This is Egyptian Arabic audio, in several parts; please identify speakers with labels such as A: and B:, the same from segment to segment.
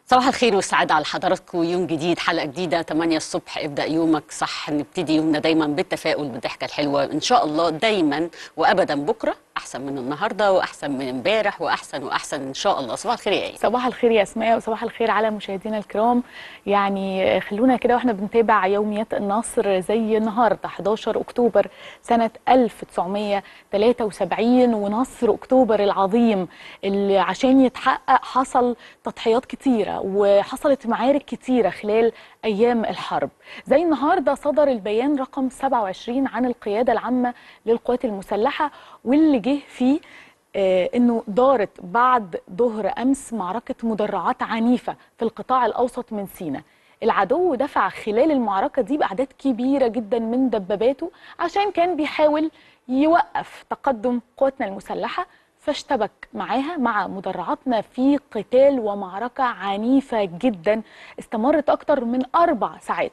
A: صباح الخير والسعادة على حضراتكم يوم جديد حلقة جديدة 8 الصبح ابدأ يومك صح نبتدي يومنا دايما بالتفاؤل بالضحكة الحلوة إن شاء الله دايما وأبدا بكرة أحسن من النهاردة وأحسن من امبارح وأحسن وأحسن إن شاء الله صباح الخير يا إيه
B: صباح الخير يا اسماء وصباح الخير على مشاهدينا الكرام يعني خلونا كده واحنا بنتابع يوميات النصر زي النهارده 11 اكتوبر سنه 1973 ونصر اكتوبر العظيم اللي عشان يتحقق حصل تضحيات كتيره وحصلت معارك كتيره خلال ايام الحرب زي النهارده صدر البيان رقم 27 عن القياده العامه للقوات المسلحه واللي جه فيه آه، انه دارت بعد ظهر امس معركه مدرعات عنيفه في القطاع الاوسط من سيناء العدو دفع خلال المعركه دي باعداد كبيره جدا من دباباته عشان كان بيحاول يوقف تقدم قواتنا المسلحه فاشتبك معاها مع مدرعاتنا في قتال ومعركه عنيفه جدا استمرت اكتر من اربع ساعات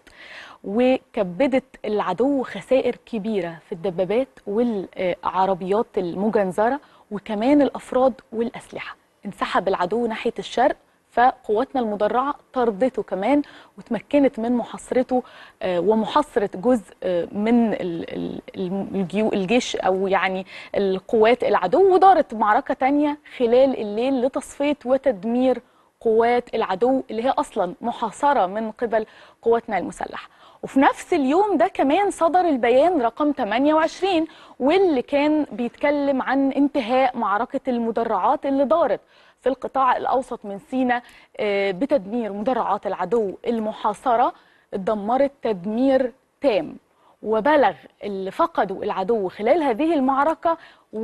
B: وكبدت العدو خسائر كبيره في الدبابات والعربيات المجنزره وكمان الافراد والاسلحه انسحب العدو ناحيه الشرق فقواتنا المدرعه طردته كمان وتمكنت من محاصرته آه، ومحاصره جزء آه، من ال- ال- الم- الجيو- الجيش او يعني القوات العدو ودارت معركه تانية خلال الليل لتصفيه وتدمير قوات العدو اللي هي اصلا محاصره من قبل قواتنا المسلحه وفي نفس اليوم ده كمان صدر البيان رقم 28 واللي كان بيتكلم عن انتهاء معركة المدرعات اللي دارت في القطاع الأوسط من سيناء آه، بتدمير مدرعات العدو المحاصرة اتدمرت تدمير تام وبلغ اللي فقدوا العدو خلال هذه المعركة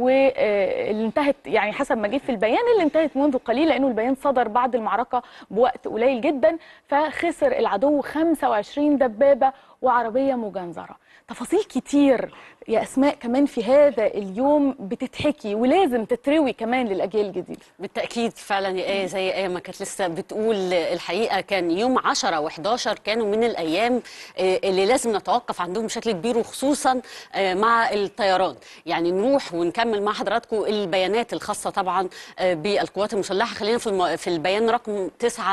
B: واللي انتهت يعني حسب ما جه في البيان اللي انتهت منذ قليل لأنه البيان صدر بعد المعركة بوقت قليل جدا فخسر العدو 25 دبابة وعربية مجنزرة تفاصيل كتير يا أسماء كمان في هذا اليوم بتتحكي ولازم تتروي كمان للأجيال الجديدة
A: بالتأكيد فعلا يا آية زي آية ما كانت لسه بتقول الحقيقة كان يوم 10 و11 كانوا من الأيام آه، اللي لازم نتوقف عندهم بشكل كبير وخصوصا آه، مع الطيران يعني نروح ونكمل مع حضراتكم البيانات الخاصة طبعا آه، بالقوات المسلحة خلينا في, الم... في البيان رقم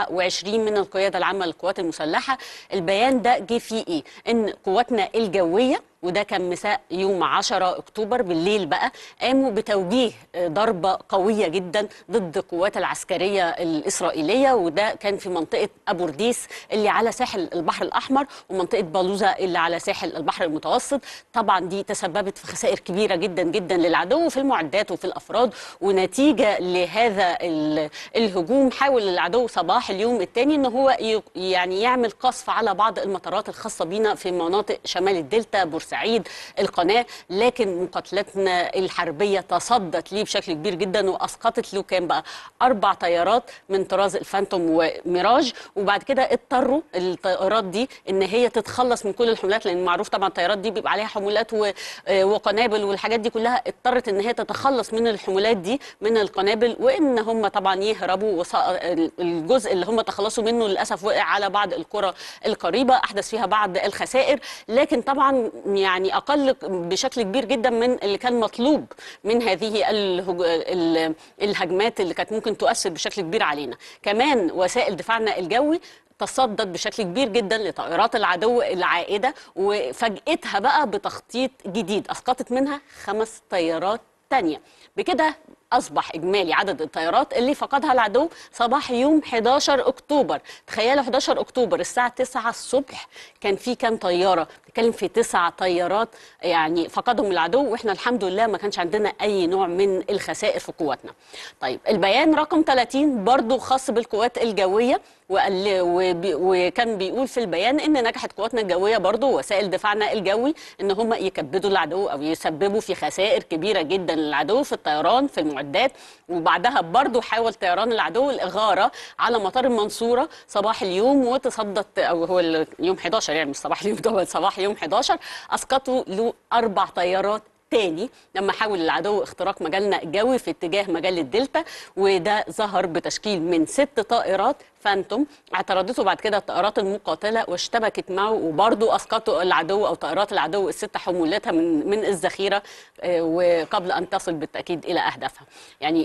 A: 29 من القيادة العامة للقوات المسلحة البيان ده جه فيه إيه؟ إن قواتنا الجوية وده كان مساء يوم 10 اكتوبر بالليل بقى قاموا بتوجيه آه، ضربه قويه جدا ضد القوات العسكريه الاسرائيليه وده كان في منطقه ابو رديس اللي على ساحل البحر الاحمر ومنطقه بلوزه اللي على ساحل البحر المتوسط طبعا دي تسببت في خسائر كبيره جدا جدا للعدو في المعدات وفي الافراد ونتيجه لهذا ال- الهجوم حاول العدو صباح اليوم الثاني ان هو ي- يعني يعمل قصف على بعض المطارات الخاصه بينا في مناطق شمال الدلتا بورسعيد القناه لكن مقاتلتنا الحربيه تصدت ليه بشكل كبير جدا واسقطت له كام بقى اربع طيارات من طراز الفانتوم وميراج وبعد كده اضطروا الطائرات دي ان هي تتخلص من كل الحملات لان معروف طبعا الطيارات دي بيبقى عليها حمولات و- آه، وقنابل والحاجات دي كلها اضطرت ان هي تتخلص من الحمولات دي من القنابل وان هم طبعا يهربوا وص- الجزء اللي هم تخلصوا منه للاسف وقع على بعض القرى القريبه احدث فيها بعض الخسائر لكن طبعا يعني اقل بشكل كبير جدا من اللي كان مطلوب من هذه الهج... ال- الهجمات اللي كانت ممكن تؤثر بشكل كبير علينا كمان وسائل دفاعنا الجوي تصدت بشكل كبير جدا لطائرات العدو العائده وفاجئتها بقى بتخطيط جديد اسقطت منها خمس طيارات تانية بكده اصبح اجمالي عدد الطيارات اللي فقدها العدو صباح يوم 11 اكتوبر تخيلوا 11 اكتوبر الساعه 9 الصبح كان في كام طياره بنتكلم في تسع طيارات يعني فقدهم العدو واحنا الحمد لله ما كانش عندنا اي نوع من الخسائر في قواتنا طيب البيان رقم 30 برضو خاص بالقوات الجويه وقال وبي وكان بيقول في البيان ان نجحت قواتنا الجويه برضو وسائل دفاعنا الجوي ان هم يكبدوا العدو او يسببوا في خسائر كبيره جدا للعدو في الطيران في المعدات وبعدها برضو حاول طيران العدو الاغاره على مطار المنصوره صباح اليوم وتصدت او هو ال- يوم 11 يعني مش صباح اليوم ده صباح يوم 11 اسقطوا له اربع طيارات تاني لما حاول العدو اختراق مجالنا الجوي في اتجاه مجال الدلتا وده ظهر بتشكيل من ست طائرات فانتوم اعترضته بعد كده الطائرات المقاتله واشتبكت معه وبرضه اسقطوا العدو او طائرات العدو الست حمولتها من من الذخيره آه، وقبل ان تصل بالتاكيد الى اهدافها يعني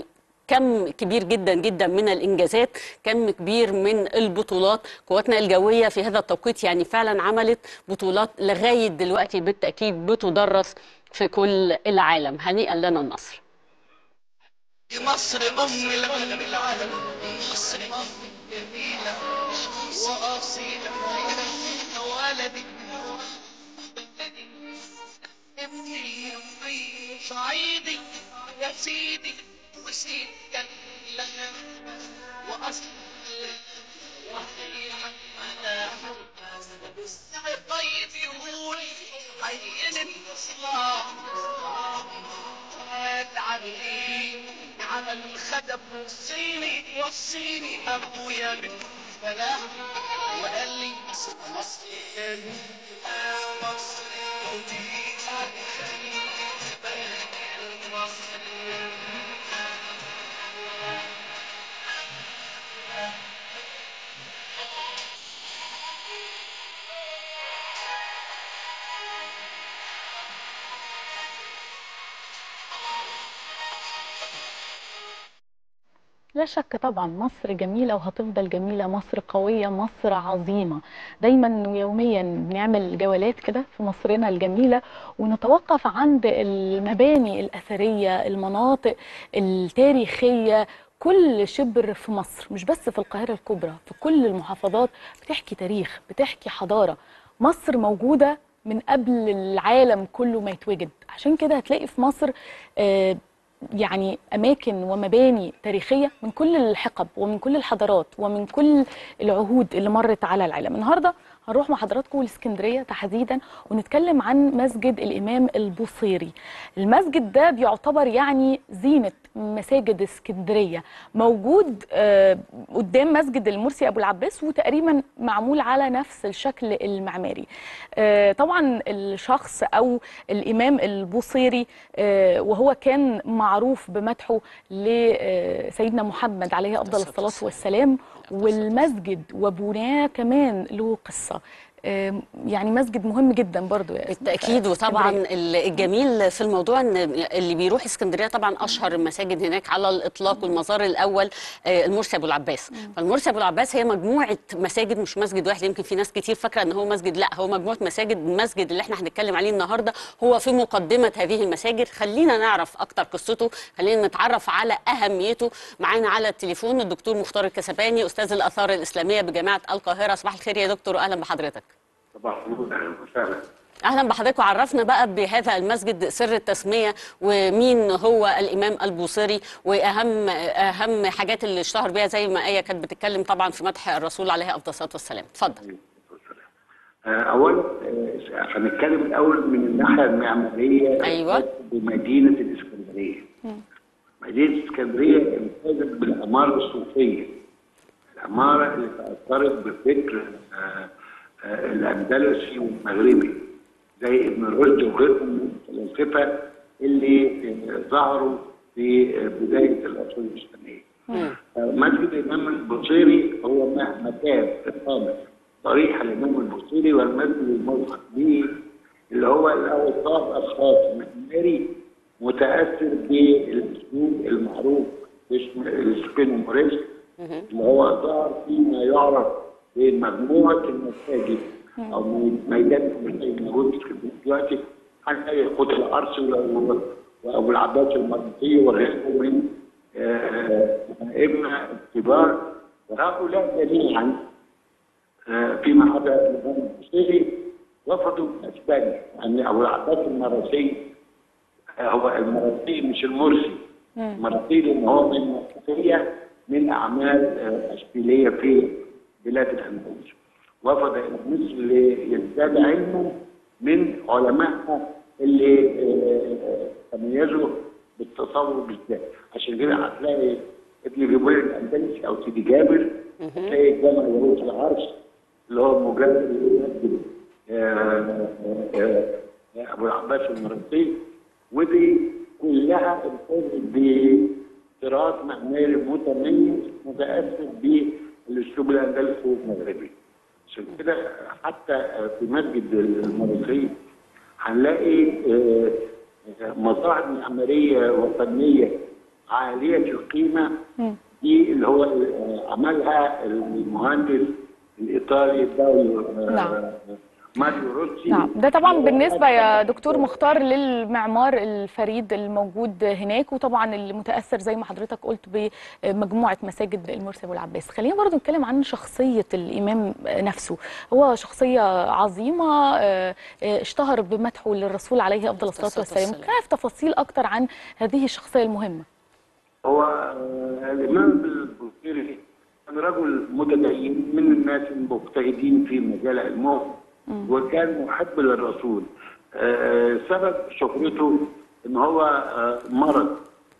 A: كم كبير جدا جدا من الانجازات كم كبير من البطولات قواتنا الجويه في هذا التوقيت يعني فعلا عملت بطولات لغايه دلوقتي بالتاكيد بتدرس في كل العالم هنيئا لنا النصر
C: مصر أم العالم العالم مصر أم جميلة وأصيلة ولدي ابني أمي صعيدي يا سيدي وسيدي لنا وأصل وحيح ملاحة طيب يقول عين الإصلاح تعليم على الخدم الصيني والصيني ابويا من فلاح وقال لي مصر مصر مصر
B: لا شك طبعا مصر جميلة وهتفضل جميلة مصر قوية مصر عظيمة دايما ويوميا بنعمل جولات كده في مصرنا الجميلة ونتوقف عند المباني الأثرية المناطق التاريخية كل شبر في مصر مش بس في القاهرة الكبرى في كل المحافظات بتحكي تاريخ بتحكي حضارة مصر موجودة من قبل العالم كله ما يتوجد عشان كده هتلاقي في مصر آه يعني اماكن ومباني تاريخيه من كل الحقب ومن كل الحضارات ومن كل العهود اللي مرت على العالم النهارده هنروح مع حضراتكم الاسكندريه تحديدا ونتكلم عن مسجد الامام البوصيري المسجد ده بيعتبر يعني زينه مساجد اسكندريه موجود آه قدام مسجد المرسي ابو العباس وتقريبا معمول على نفس الشكل المعماري آه طبعا الشخص او الامام البوصيري آه وهو كان معروف بمدحه لسيدنا محمد عليه افضل الصلاه والسلام والمسجد وبناه كمان له قصه يعني مسجد مهم جدا برضو يا
A: بالتاكيد وطبعا الجميل في الموضوع ان اللي بيروح اسكندريه طبعا اشهر المساجد هناك على الاطلاق والمزار الاول المرسي ابو العباس فالمرسي ابو العباس هي مجموعه مساجد مش مسجد واحد يمكن في ناس كتير فاكره ان هو مسجد لا هو مجموعه مساجد المسجد اللي احنا هنتكلم عليه النهارده هو في مقدمه هذه المساجد خلينا نعرف اكتر قصته خلينا نتعرف على اهميته معانا على التليفون الدكتور مختار الكسباني استاذ الاثار الاسلاميه بجامعه القاهره صباح الخير يا دكتور واهلا بحضرتك
D: صباح النور اهلا وسهلا
A: اهلا بحضرتك وعرفنا بقى بهذا المسجد سر التسميه ومين هو الامام البوصيري واهم اهم حاجات اللي اشتهر بيها زي ما ايه كانت بتتكلم طبعا في مدح الرسول عليه افضل الصلاه والسلام اتفضل
D: اولا هنتكلم الاول من الناحيه المعماريه
A: ايوه
D: بمدينه الاسكندريه مدينه الاسكندريه امتازت بالعماره الصوفيه العماره اللي تاثرت بفكر آه الاندلسي والمغربي زي ابن رشد وغيرهم من الفلاسفه اللي ظهروا في بدايه العصور الاسلاميه. مسجد الامام البصيري هو مكان اقامه ضريح الامام البصيري والمسجد الملحق به اللي هو الاول طابع الخاص معماري متاثر بالاسلوب المعروف باسم السبينوموريسك اللي هو ظهر فيما يعرف بمجموعه المساجد او ميدان المساجد موجود في دلوقتي هنلاقي قوت الارسل وابو العباس المرمطي وغيرهم من ائمه الكبار وهؤلاء جميعا فيما عدا الامام البصيري رفضوا اسبانيا يعني ابو العباس المرسي هو المرسي مش المرسي المرسي لان هو من مرسيه من اعمال اشبيليه في بلاد الاندلس وفد الى مصر ليزداد علمه من علمائها اللي تميزوا بالتصور بالذات عشان كده هتلاقي ابن جبريل الاندلسي او سيدي جابر هتلاقي الجامع يهود العرش اللي هو مجرد يمثل ابو العباس المرسي ودي كلها انتهت بطراز معماري متميز متاثر ب الاسلوب الاندلسي والمغربي عشان كده حتى في مسجد المرسي هنلاقي مظاهر معماريه وفنيه عاليه القيمه دي اللي هو آه، عملها المهندس الايطالي داوي آه،
B: نعم.
D: ماريو روسي
B: نعم ده طبعا بالنسبة يا دكتور مختار للمعمار الفريد الموجود هناك وطبعا اللي متأثر زي ما حضرتك قلت بمجموعة مساجد المرسي والعباس خلينا برضو نتكلم عن شخصية الإمام نفسه هو شخصية عظيمة آه، آه، اشتهر بمدحه للرسول عليه أفضل الصلاة
A: الصلاة
B: والسلام
A: والسلام.
B: ممكن نعرف تفاصيل أكتر عن هذه الشخصية المهمة
D: هو آه، الامام البوصيري كان رجل متدين من الناس المجتهدين في مجال علمهم وكان محب للرسول آه، سبب شهرته ان هو آه، مرض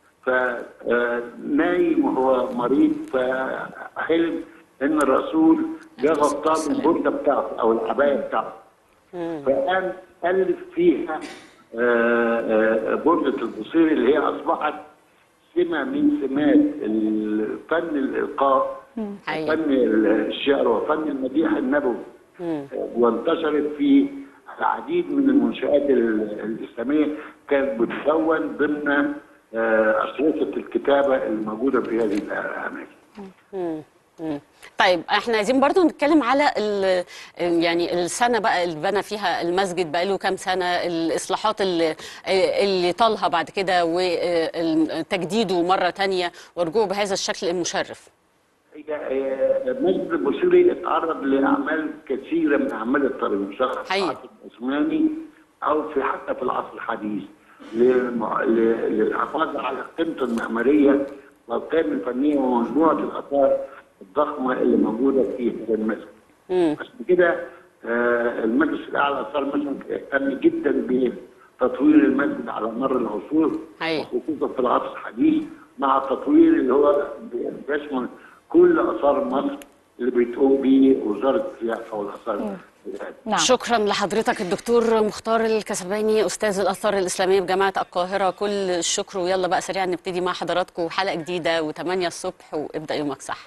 D: فنايم وهو مريض فحلم ان الرسول جه غطاه بالبرده بتاعته او العبايه بتاعته فقام الف فيها آه، آه، برده البصيري اللي هي اصبحت سمه من سمات ال- فن الالقاء
A: حقيقي.
D: فن الشعر وفن المديح النبوي آه، وانتشرت في العديد من المنشآت ال- الإسلامية كانت بتكون ضمن آه، أشرطة الكتابة الموجودة في هذه الأماكن.
A: مم. طيب احنا عايزين برضو نتكلم على ال- يعني السنه بقى اللي بنى فيها المسجد بقى له كام سنه الاصلاحات اللي اللي طالها بعد كده وتجديده مره تانية ورجوعه بهذا الشكل المشرف
D: هي آه، مسجد البصيري اتعرض لأعمال كثيرة من أعمال التاريخ سواء في
A: حقيقي.
D: العصر العثماني أو في حتى في العصر الحديث للم- ل- للحفاظ على قيمته المعمارية والقيم الفنية ومجموعة الآثار الضخمة اللي موجودة في هذا المسجد. عشان كده آه، المجلس الاعلى للاثار مثلا اهتم جدا بتطوير المسجد على مر العصور
A: حقيقي.
D: وخصوصا في العصر الحديث مع التطوير اللي هو بيشمل كل اثار مصر اللي بتقوم به وزاره السياحه والاثار الهادئة.
B: نعم
A: شكرا لحضرتك الدكتور مختار الكسباني استاذ الاثار الاسلاميه بجامعه القاهره كل الشكر ويلا بقى سريعا نبتدي مع حضراتكم حلقه جديده و8 الصبح وابدا يومك صح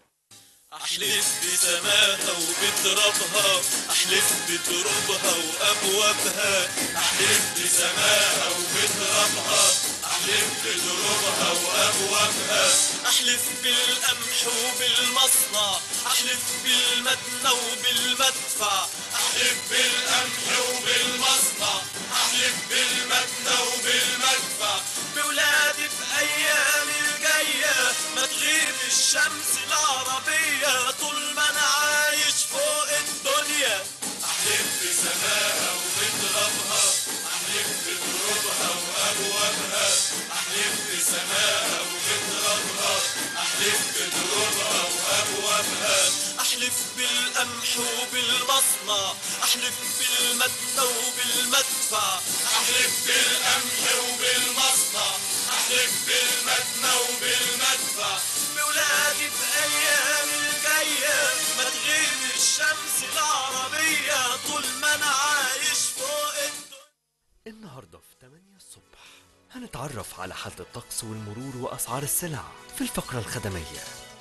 E: أحلف بسماها وبترابها أحلف بتربها وأبوابها أحلف بسماها وبترابها أحلف بتربها وأبوابها أحلف بالقمح وبالمصنع أحلف بالمدنى وبالمدفع أحلف بالقمح وبالمصنع أحلف بالمدنى وبالمدفع بولادي بأيام الجاية ما تغيب الشمس العربية طول ما أنا عايش فوق الدنيا أحلف بسماها وبترابها أحلف بترابها وأبوابها أحلف بسماها وبترابها أحلف بترابها وأبوابها أحلف بالقمح وبالمصنع أحلف بالمدنى وبالمدفع أحلف بالقمح وبالمصنع أحلف بالمدنى وبالمدفع بولادي بأيام الجاية ما تغيب الشمس العربية طول ما أنا عايش فوق الدنيا
F: النهاردة في 8 الصبح هنتعرف على حالة الطقس والمرور وأسعار السلع في الفقرة الخدمية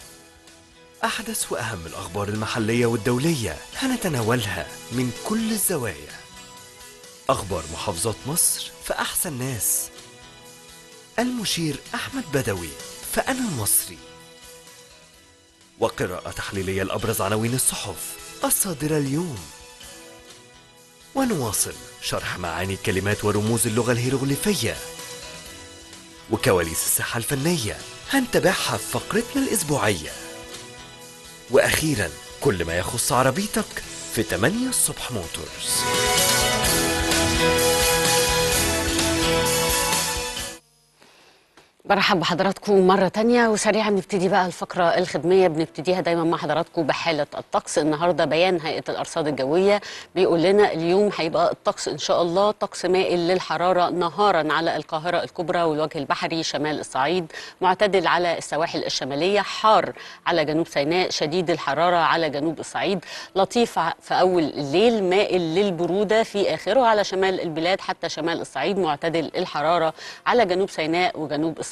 F: أحدث وأهم الأخبار المحلية والدولية هنتناولها من كل الزوايا أخبار محافظات مصر في أحسن ناس المشير أحمد بدوي فأنا المصري وقراءة تحليلية لأبرز عناوين الصحف الصادرة اليوم ونواصل شرح معاني كلمات ورموز اللغة الهيروغليفية وكواليس الساحة الفنية هنتابعها في فقرتنا الأسبوعية وأخيرا كل ما يخص عربيتك في 8 الصبح موتورز
A: برحب بحضراتكم مرة تانية وسريعا نبتدي بقى الفقرة الخدمية بنبتديها دايما مع حضراتكم بحالة الطقس النهاردة بيان هيئة الأرصاد الجوية بيقول لنا اليوم هيبقى الطقس إن شاء الله طقس مائل للحرارة نهارا على القاهرة الكبرى والوجه البحري شمال الصعيد معتدل على السواحل الشمالية حار على جنوب سيناء شديد الحرارة على جنوب الصعيد لطيف في أول الليل مائل للبرودة في آخره على شمال البلاد حتى شمال الصعيد معتدل الحرارة على جنوب سيناء وجنوب الصعيد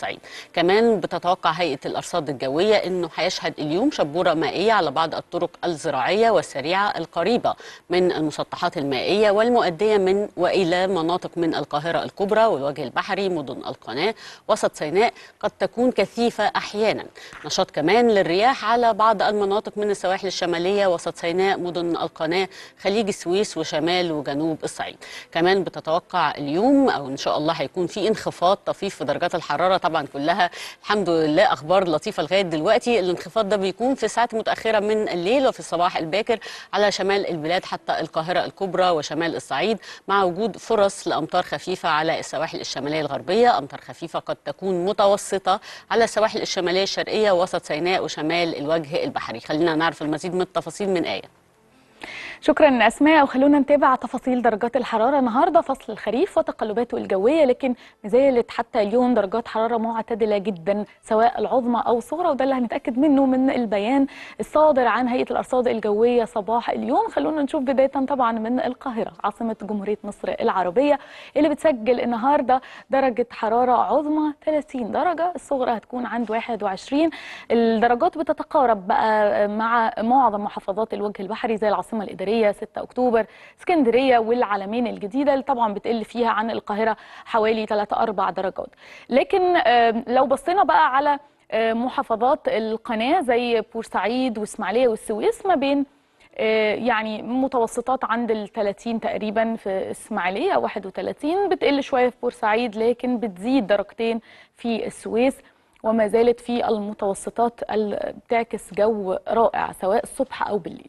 A: الصعيد كمان بتتوقع هيئة الأرصاد الجوية أنه هيشهد اليوم شبورة مائية على بعض الطرق الزراعية والسريعة القريبة من المسطحات المائية والمؤدية من وإلى مناطق من القاهرة الكبرى والوجه البحري مدن القناة وسط سيناء قد تكون كثيفة أحيانا نشاط كمان للرياح على بعض المناطق من السواحل الشمالية وسط سيناء مدن القناة خليج السويس وشمال وجنوب الصعيد كمان بتتوقع اليوم أو إن شاء الله هيكون في انخفاض طفيف في درجات الحرارة طبعا كلها الحمد لله أخبار لطيفة لغاية دلوقتي الانخفاض ده بيكون في ساعات متأخرة من الليل وفي الصباح الباكر على شمال البلاد حتى القاهرة الكبرى وشمال الصعيد مع وجود فرص لأمطار خفيفة على السواحل الشمالية الغربية أمطار خفيفة قد تكون متوسطة على السواحل الشمالية الشرقية وسط سيناء وشمال الوجه البحري خلينا نعرف المزيد من التفاصيل من آية
B: شكرا اسماء وخلونا نتابع تفاصيل درجات الحراره النهارده فصل الخريف وتقلباته الجويه لكن ما زالت حتى اليوم درجات حراره معتدله جدا سواء العظمى او الصغرى وده اللي هنتاكد منه من البيان الصادر عن هيئه الارصاد الجويه صباح اليوم خلونا نشوف بدايه طبعا من القاهره عاصمه جمهوريه مصر العربيه اللي بتسجل النهارده درجه حراره عظمى 30 درجه الصغرى هتكون عند 21 الدرجات بتتقارب بقى مع معظم محافظات الوجه البحري زي العاصمه الاداريه 6 اكتوبر اسكندريه والعلمين الجديده اللي طبعا بتقل فيها عن القاهره حوالي 3 4 درجات لكن آه، لو بصينا بقى على آه، محافظات القناه زي بورسعيد واسماعيليه والسويس ما بين آه، يعني متوسطات عند ال 30 تقريبا في اسماعيليه 31 بتقل شويه في بورسعيد لكن بتزيد درجتين في السويس وما زالت في المتوسطات ال- بتعكس جو رائع سواء الصبح او بالليل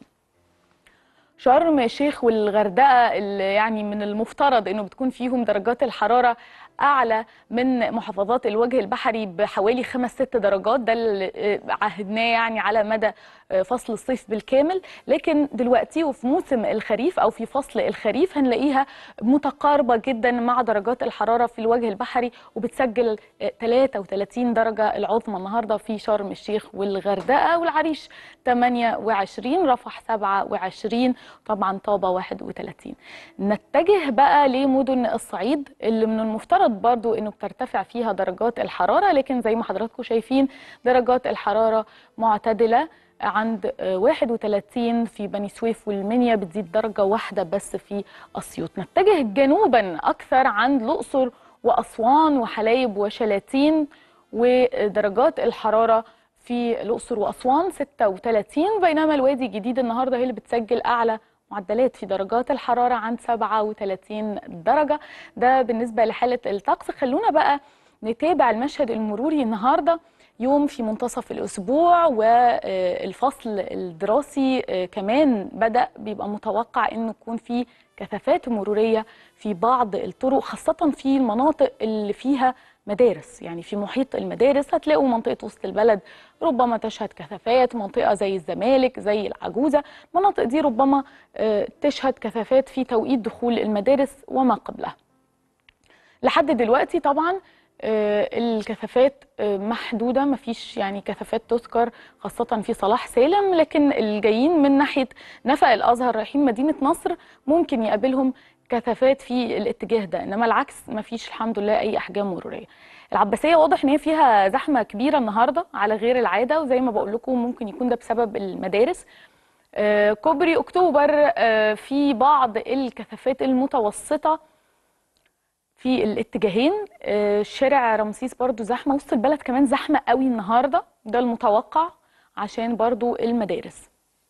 B: شرم الشيخ والغردقه اللي يعني من المفترض انه بتكون فيهم درجات الحراره اعلى من محافظات الوجه البحري بحوالي خمس ست درجات ده اللي آه، عهدناه يعني على مدى آه، فصل الصيف بالكامل لكن دلوقتي وفي موسم الخريف او في فصل الخريف هنلاقيها متقاربه جدا مع درجات الحراره في الوجه البحري وبتسجل آه، 33 درجه العظمى النهارده في شرم الشيخ والغردقه والعريش 28 رفح 27 طبعا طابه 31 نتجه بقى لمدن الصعيد اللي من المفترض برضو انه بترتفع فيها درجات الحراره لكن زي ما حضراتكم شايفين درجات الحراره معتدله عند آه، 31 في بني سويف والمنيا بتزيد درجه واحده بس في اسيوط نتجه جنوبا اكثر عند الاقصر واسوان وحلايب وشلاتين ودرجات الحراره في الاقصر واسوان 36 بينما الوادي الجديد النهارده هي اللي بتسجل اعلى معدلات في درجات الحراره عند 37 درجه ده بالنسبه لحاله الطقس خلونا بقى نتابع المشهد المروري النهارده يوم في منتصف الاسبوع والفصل الدراسي آه، كمان بدا بيبقى متوقع انه يكون في كثافات مروريه في بعض الطرق خاصه في المناطق اللي فيها مدارس يعني في محيط المدارس هتلاقوا منطقه وسط البلد ربما تشهد كثافات منطقه زي الزمالك زي العجوزه المناطق دي ربما آه، تشهد كثافات في توقيت دخول المدارس وما قبلها لحد دلوقتي طبعا آه، الكثافات آه، محدوده مفيش يعني كثافات تذكر خاصه في صلاح سالم لكن الجايين من ناحيه نفق الازهر رايحين مدينه نصر ممكن يقابلهم كثافات في الاتجاه ده انما العكس مفيش الحمد لله اي احجام مروريه العباسيه واضح ان هي فيها زحمه كبيره النهارده على غير العاده وزي ما بقول لكم ممكن يكون ده بسبب المدارس آه، كوبري اكتوبر آه، في بعض الكثافات المتوسطه في الاتجاهين آه، شارع رمسيس برضو زحمه وسط البلد كمان زحمه قوي النهارده ده المتوقع عشان برضو المدارس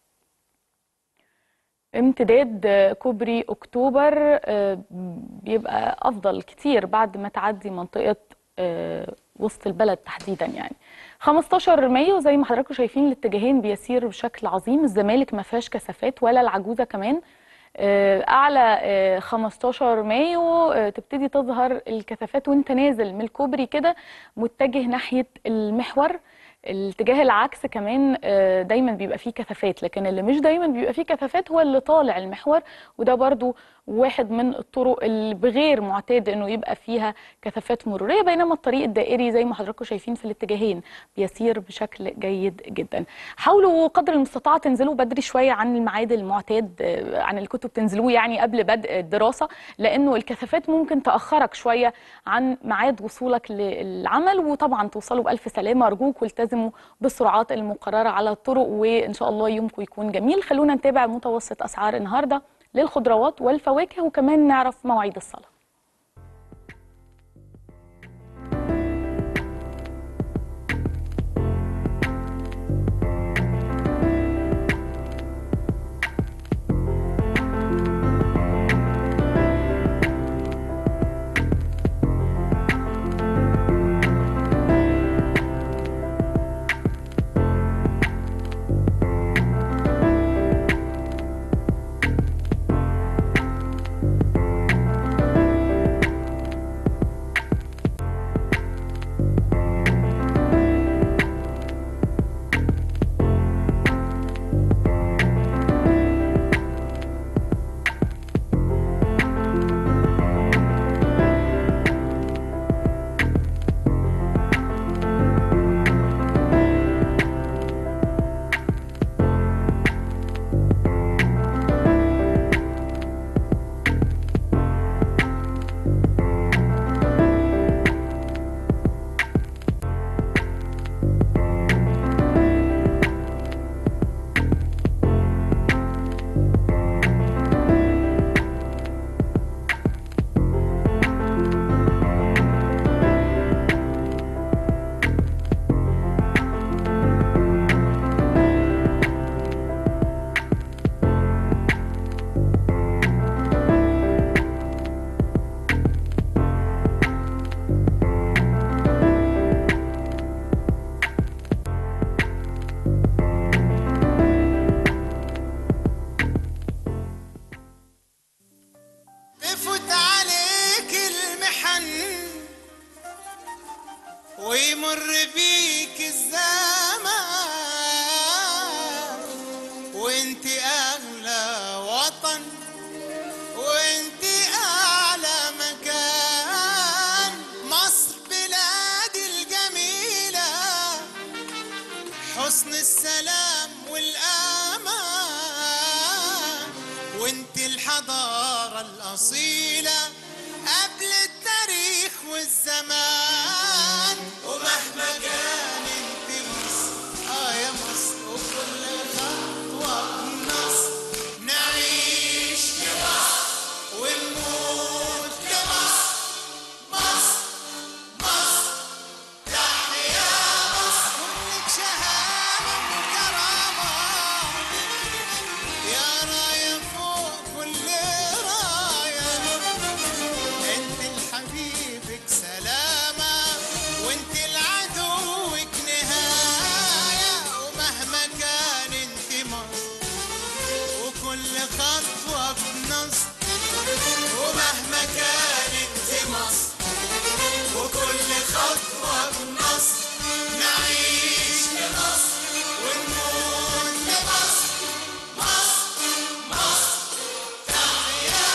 B: امتداد آه، كوبري اكتوبر آه، بيبقى افضل كتير بعد ما تعدي منطقه آه، وسط البلد تحديدا يعني 15 مايو زي ما حضراتكم شايفين الاتجاهين بيسير بشكل عظيم الزمالك ما فيهاش كثافات ولا العجوزه كمان آه، اعلى آه، 15 مايو آه، تبتدي تظهر الكثافات وانت نازل من الكوبري كده متجه ناحيه المحور الاتجاه العكس كمان آه، دايما بيبقى فيه كثافات لكن اللي مش دايما بيبقى فيه كثافات هو اللي طالع المحور وده برضو واحد من الطرق اللي بغير معتاد انه يبقى فيها كثافات مروريه بينما الطريق الدائري زي ما حضراتكم شايفين في الاتجاهين بيسير بشكل جيد جدا حاولوا قدر المستطاع تنزلوا بدري شويه عن الميعاد المعتاد آه، عن اللي كنتوا بتنزلوه يعني قبل بدء الدراسه لانه الكثافات ممكن تاخرك شويه عن ميعاد وصولك للعمل وطبعا توصلوا بالف سلامه ارجوك والتزموا بالسرعات المقرره على الطرق وان شاء الله يومكم يكون جميل خلونا نتابع متوسط اسعار النهارده للخضروات والفواكه وكمان نعرف مواعيد الصلاه
C: تفوت عليك المحن ويمر بيك الزمان وانت اغلى وطن وانت اعلى مكان مصر بلادي الجميله حسن السلام والأمان وانت الحضارة الأصيلة قبل التاريخ والزمان ومهما كان انت مصر اه يا مصر وكل خطوة بمصر نعيش لمصر ونموت لمصر مصر مصر تحيا مصر كلك شهامة وكرامة يا راية فوق كل راية انت لحبيبك سلامة وانت لعدوك نهاية ومهما كان انت مصر وكل خطوة بنصر ومهما كان انت مصر وكل خطوة بنصر نعيش لمصر ونموت لمصر مصر مصر تحيا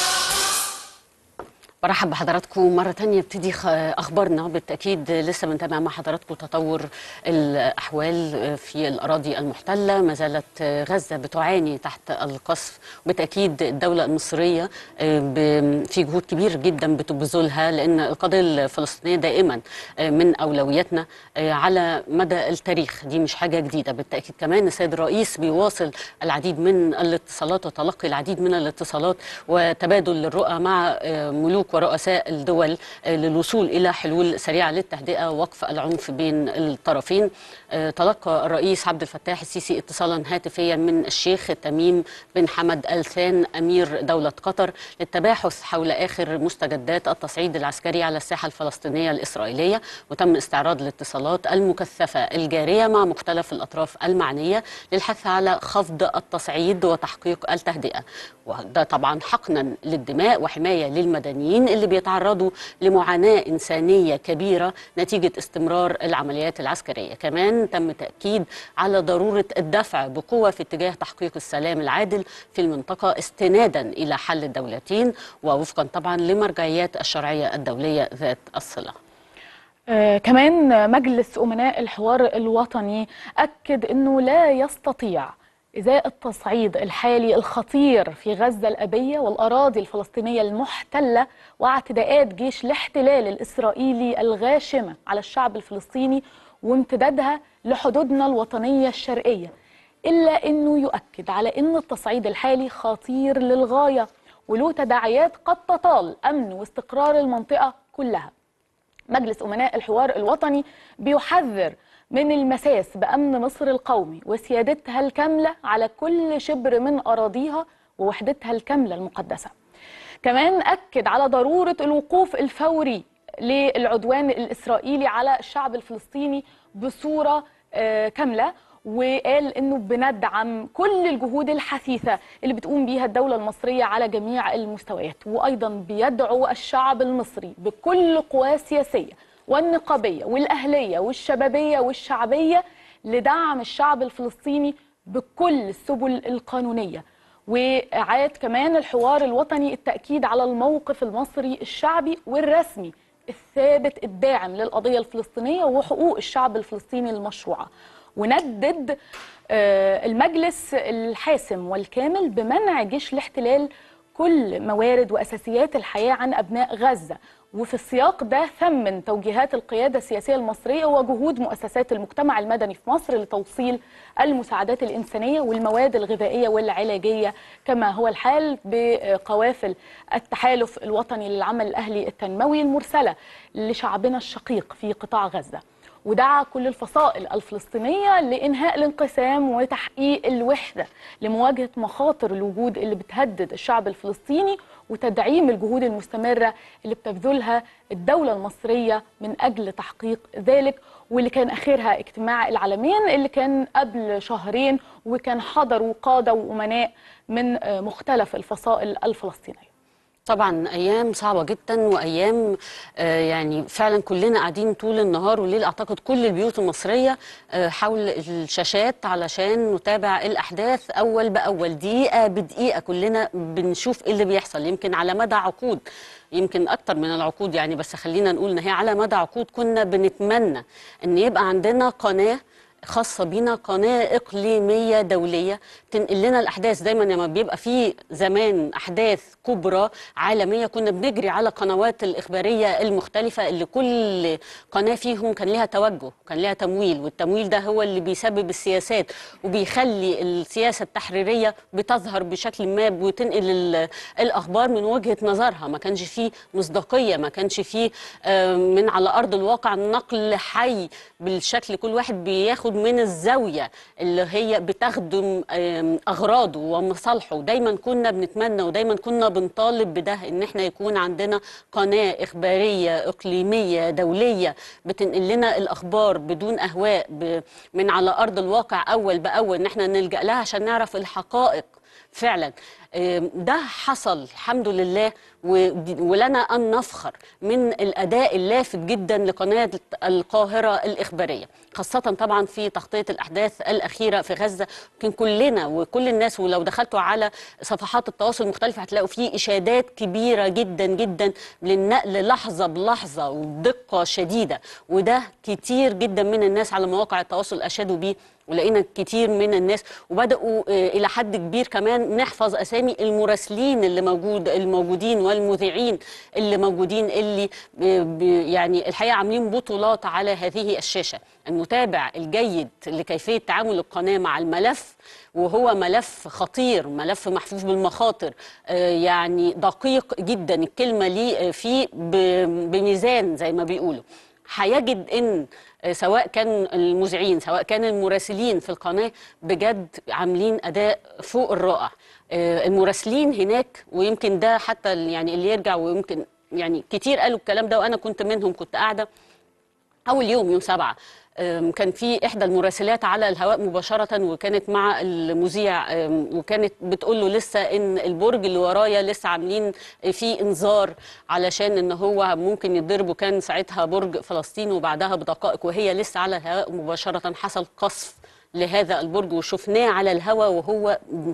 A: برحب بحضراتكم مرة تانية ابتدي خ- أخبارنا بالتأكيد لسه بنتابع مع حضراتكم تطور الأحوال في الأراضي المحتلة ما زالت غزة بتعاني تحت القصف وبالتأكيد الدولة المصرية ب- في جهود كبيرة جدا بتبذلها لأن القضية الفلسطينية دائما من أولوياتنا على مدى التاريخ دي مش حاجة جديدة بالتأكيد كمان السيد الرئيس بيواصل العديد من الاتصالات وتلقي العديد من الاتصالات وتبادل الرؤى مع ملوك ورؤساء الدول للوصول إلى حلول سريعة للتهدئة ووقف العنف بين الطرفين تلقى الرئيس عبد الفتاح السيسي اتصالا هاتفيا من الشيخ تميم بن حمد آل ثان أمير دولة قطر للتباحث حول آخر مستجدات التصعيد العسكري على الساحة الفلسطينية الإسرائيلية وتم استعراض الاتصالات المكثفة الجارية مع مختلف الأطراف المعنية للحث على خفض التصعيد وتحقيق التهدئة وده طبعا حقنا للدماء وحماية للمدنيين الفلسطينيين اللي بيتعرضوا لمعاناة إنسانية كبيرة نتيجة استمرار العمليات العسكرية كمان تم تأكيد على ضرورة الدفع بقوة في اتجاه تحقيق السلام العادل في المنطقة استنادا إلى حل الدولتين ووفقا طبعا لمرجعيات الشرعية الدولية ذات الصلة
B: آه، كمان مجلس أمناء الحوار الوطني أكد أنه لا يستطيع إزاء التصعيد الحالي الخطير في غزة الأبية والأراضي الفلسطينية المحتلة واعتداءات جيش الاحتلال الإسرائيلي الغاشمة على الشعب الفلسطيني وامتدادها لحدودنا الوطنية الشرقية إلا أنه يؤكد على أن التصعيد الحالي خطير للغاية وله تداعيات قد تطال أمن واستقرار المنطقة كلها مجلس أمناء الحوار الوطني بيحذر من المساس بأمن مصر القومي وسيادتها الكاملة على كل شبر من أراضيها ووحدتها الكاملة المقدسة كمان أكد على ضرورة الوقوف الفوري للعدوان الإسرائيلي على الشعب الفلسطيني بصورة آه، كاملة وقال انه بندعم كل الجهود الحثيثه اللي بتقوم بيها الدوله المصريه على جميع المستويات وايضا بيدعو الشعب المصري بكل قواه السياسيه والنقابيه والاهليه والشبابيه والشعبيه لدعم الشعب الفلسطيني بكل السبل القانونيه وعاد كمان الحوار الوطني التاكيد على الموقف المصري الشعبي والرسمي الثابت الداعم للقضيه الفلسطينيه وحقوق الشعب الفلسطيني المشروعه وندد آه، المجلس الحاسم والكامل بمنع جيش الاحتلال كل موارد واساسيات الحياه عن ابناء غزه وفي السياق ده ثمن توجيهات القياده السياسيه المصريه وجهود مؤسسات المجتمع المدني في مصر لتوصيل المساعدات الانسانيه والمواد الغذائيه والعلاجيه كما هو الحال بقوافل التحالف الوطني للعمل الاهلي التنموي المرسله لشعبنا الشقيق في قطاع غزه ودعا كل الفصائل الفلسطينية لإنهاء الانقسام وتحقيق الوحدة لمواجهة مخاطر الوجود اللي بتهدد الشعب الفلسطيني وتدعيم الجهود المستمرة اللي بتبذلها الدولة المصرية من أجل تحقيق ذلك واللي كان آخرها اجتماع العالمين اللي كان قبل شهرين وكان حضروا قادة وأمناء من آه، مختلف الفصائل الفلسطينية
A: طبعا ايام صعبه جدا وايام آه، يعني فعلا كلنا قاعدين طول النهار والليل اعتقد كل البيوت المصريه آه، حول الشاشات علشان نتابع الاحداث اول باول دقيقه بدقيقه كلنا بنشوف ايه اللي بيحصل يمكن على مدى عقود يمكن اكتر من العقود يعني بس خلينا نقول ان هي على مدى عقود كنا بنتمنى ان يبقى عندنا قناه خاصة بينا قناة إقليمية دولية تنقل لنا الأحداث دايما لما بيبقى في زمان أحداث كبرى عالمية كنا بنجري على قنوات الإخبارية المختلفة اللي كل قناة فيهم كان لها توجه كان لها تمويل والتمويل ده هو اللي بيسبب السياسات وبيخلي السياسة التحريرية بتظهر بشكل ما وتنقل ال- الأخبار من وجهة نظرها ما كانش فيه مصداقية ما كانش فيه آه، من على أرض الواقع نقل حي بالشكل كل واحد بياخد من الزاوية اللي هي بتخدم آم، أغراضه ومصالحه دايما كنا بنتمنى ودايما كنا بنطالب بده إن احنا يكون عندنا قناة إخبارية إقليمية دولية بتنقل لنا الأخبار بدون أهواء ب- من على أرض الواقع أول بأول إن احنا نلجأ لها عشان نعرف الحقائق فعلا آم، ده حصل الحمد لله ودي- ولنا أن نفخر من الأداء اللافت جدا لقناة القاهرة الإخبارية خاصة طبعا في تغطية الأحداث الأخيرة في غزة يمكن كلنا وكل الناس ولو دخلتوا على صفحات التواصل المختلفة هتلاقوا فيه إشادات كبيرة جدا جدا للنقل لحظة بلحظة وبدقة شديدة وده كتير جدا من الناس على مواقع التواصل أشادوا بيه ولقينا كتير من الناس وبداوا آه، الى حد كبير كمان نحفظ اسامي المراسلين اللي موجود الموجودين والمذيعين اللي موجودين اللي آه، ب- يعني الحقيقه عاملين بطولات على هذه الشاشه المتابع الجيد لكيفيه تعامل القناه مع الملف وهو ملف خطير ملف محفوف بالمخاطر آه، يعني دقيق جدا الكلمه ليه آه، فيه ب- بميزان زي ما بيقولوا هيجد ان آه، سواء كان المذيعين سواء كان المراسلين في القناه بجد عاملين اداء فوق الرائع آه، المراسلين هناك ويمكن ده حتى ال- يعني اللي يرجع ويمكن يعني كتير قالوا الكلام ده وانا كنت منهم كنت قاعده اول يوم يوم سبعة أم، كان في احدى المراسلات على الهواء مباشره وكانت مع المذيع أم، وكانت بتقول له لسه ان البرج اللي ورايا لسه عاملين فيه انذار علشان ان هو ممكن يتضرب وكان ساعتها برج فلسطين وبعدها بدقائق وهي لسه على الهواء مباشره حصل قصف لهذا البرج وشفناه على الهواء وهو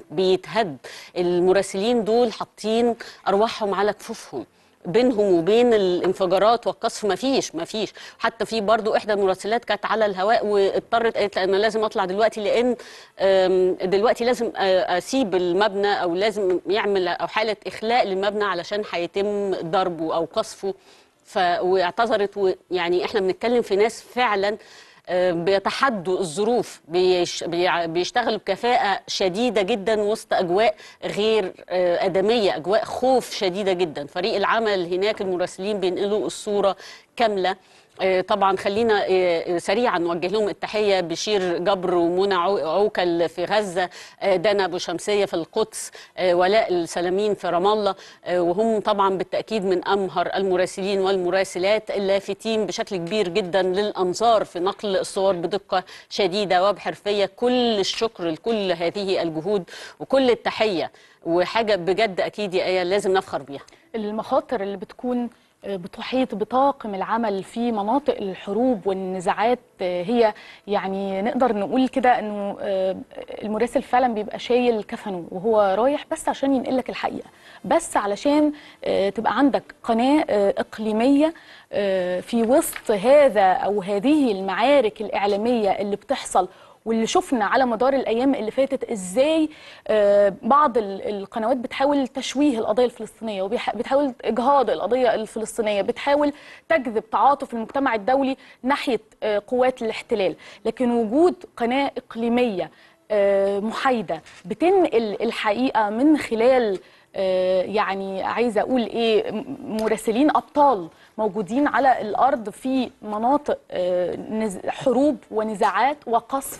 A: بيتهد المراسلين دول حاطين ارواحهم على كفوفهم بينهم وبين الانفجارات والقصف ما فيش ما فيش حتى في برضو احدى المراسلات كانت على الهواء واضطرت قالت انا لازم اطلع دلوقتي لان أم، دلوقتي لازم أ- اسيب المبنى او لازم يعمل او حاله اخلاء للمبنى علشان هيتم ضربه او قصفه ف واعتذرت ويعني احنا بنتكلم في ناس فعلا آه، بيتحدوا الظروف بيش بيع- بيشتغلوا بكفاءة شديدة جدا وسط أجواء غير آه، آدمية أجواء خوف شديدة جدا فريق العمل هناك المراسلين بينقلوا الصورة كاملة آه، طبعا خلينا آه، سريعا نوجه لهم التحيه بشير جبر ومنى عو- عوكل في غزه آه، دنا ابو شمسيه في القدس آه، ولاء السلامين في رام الله آه، وهم طبعا بالتاكيد من امهر المراسلين والمراسلات اللافتين بشكل كبير جدا للانظار في نقل الصور بدقه شديده وبحرفيه كل الشكر لكل هذه الجهود وكل التحيه وحاجه بجد اكيد يا ايه لازم نفخر بيها
B: المخاطر اللي بتكون بتحيط بطاقم العمل في مناطق الحروب والنزاعات هي يعني نقدر نقول كده انه المراسل فعلا بيبقى شايل كفنه وهو رايح بس عشان ينقل لك الحقيقه بس علشان تبقى عندك قناه اقليميه في وسط هذا او هذه المعارك الاعلاميه اللي بتحصل واللي شفنا على مدار الايام اللي فاتت ازاي آه، بعض ال- القنوات بتحاول تشويه القضيه الفلسطينيه وبتحاول اجهاض القضيه الفلسطينيه بتحاول تجذب تعاطف المجتمع الدولي ناحيه آه، قوات الاحتلال لكن وجود قناه اقليميه آه، محايده بتنقل الحقيقه من خلال آه، يعني عايزه اقول ايه م- مراسلين ابطال موجودين على الارض في مناطق آه، نز- حروب ونزاعات وقصف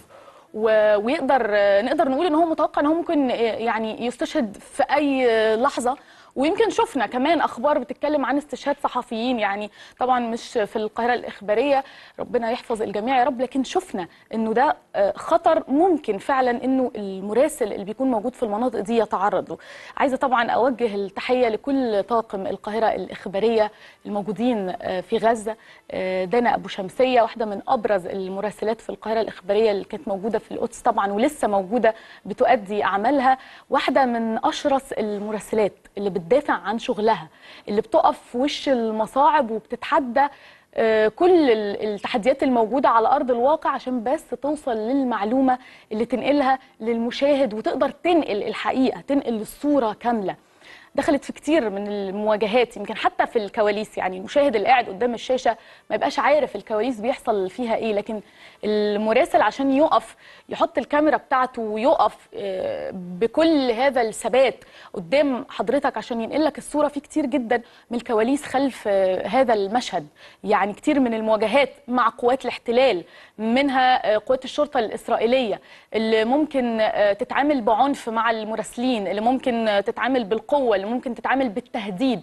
B: و- ويقدر آه، نقدر نقول ان هو متوقع ان هو ممكن آه، يعني يستشهد في اي آه، لحظه ويمكن شفنا كمان اخبار بتتكلم عن استشهاد صحفيين يعني طبعا مش في القاهره الاخباريه ربنا يحفظ الجميع يا رب لكن شفنا انه ده آه، خطر ممكن فعلا انه المراسل اللي بيكون موجود في المناطق دي يتعرض له عايزه طبعا اوجه التحيه لكل طاقم القاهره الاخباريه الموجودين آه، في غزه آه، دنا ابو شمسيه واحده من ابرز المراسلات في القاهره الاخباريه اللي كانت موجوده في القدس طبعا ولسه موجوده بتؤدي اعمالها واحده من اشرس المراسلات اللي بتدافع عن شغلها اللي بتقف في وش المصاعب وبتتحدى آه، كل ال- التحديات الموجودة على أرض الواقع عشان بس توصل للمعلومة اللي تنقلها للمشاهد وتقدر تنقل الحقيقة تنقل الصورة كاملة دخلت في كتير من المواجهات يمكن حتى في الكواليس يعني المشاهد اللي قاعد قدام الشاشة ما يبقاش عارف الكواليس بيحصل فيها ايه لكن المراسل عشان يقف يحط الكاميرا بتاعته ويقف آه، بكل هذا الثبات قدام حضرتك عشان ينقل لك الصورة في كتير جدا من الكواليس خلف آه، هذا المشهد يعني كتير من المواجهات مع قوات الاحتلال منها آه، قوات الشرطة الإسرائيلية اللي ممكن آه، تتعامل بعنف مع المراسلين اللي ممكن آه، تتعامل بالقوة اللي ممكن تتعامل بالتهديد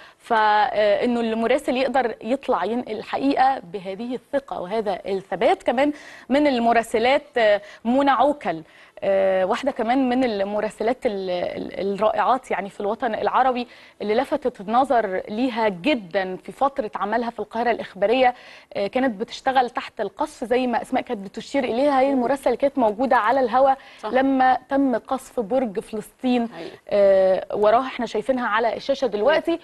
B: فانه المراسل يقدر يطلع ينقل الحقيقه بهذه الثقه وهذا الثبات كمان من المراسلات آه، منى عوكل آه، واحده كمان من المراسلات ال- ال- الرائعات يعني في الوطن العربي اللي لفتت النظر ليها جدا في فتره عملها في القاهره الاخباريه آه، كانت بتشتغل تحت القصف زي ما اسماء كانت بتشير اليها هي المراسله اللي كانت موجوده على الهواء
A: صح.
B: لما تم قصف برج فلسطين
A: حقيقي.
B: آه، وراها احنا شايفينها على الشاشه دلوقتي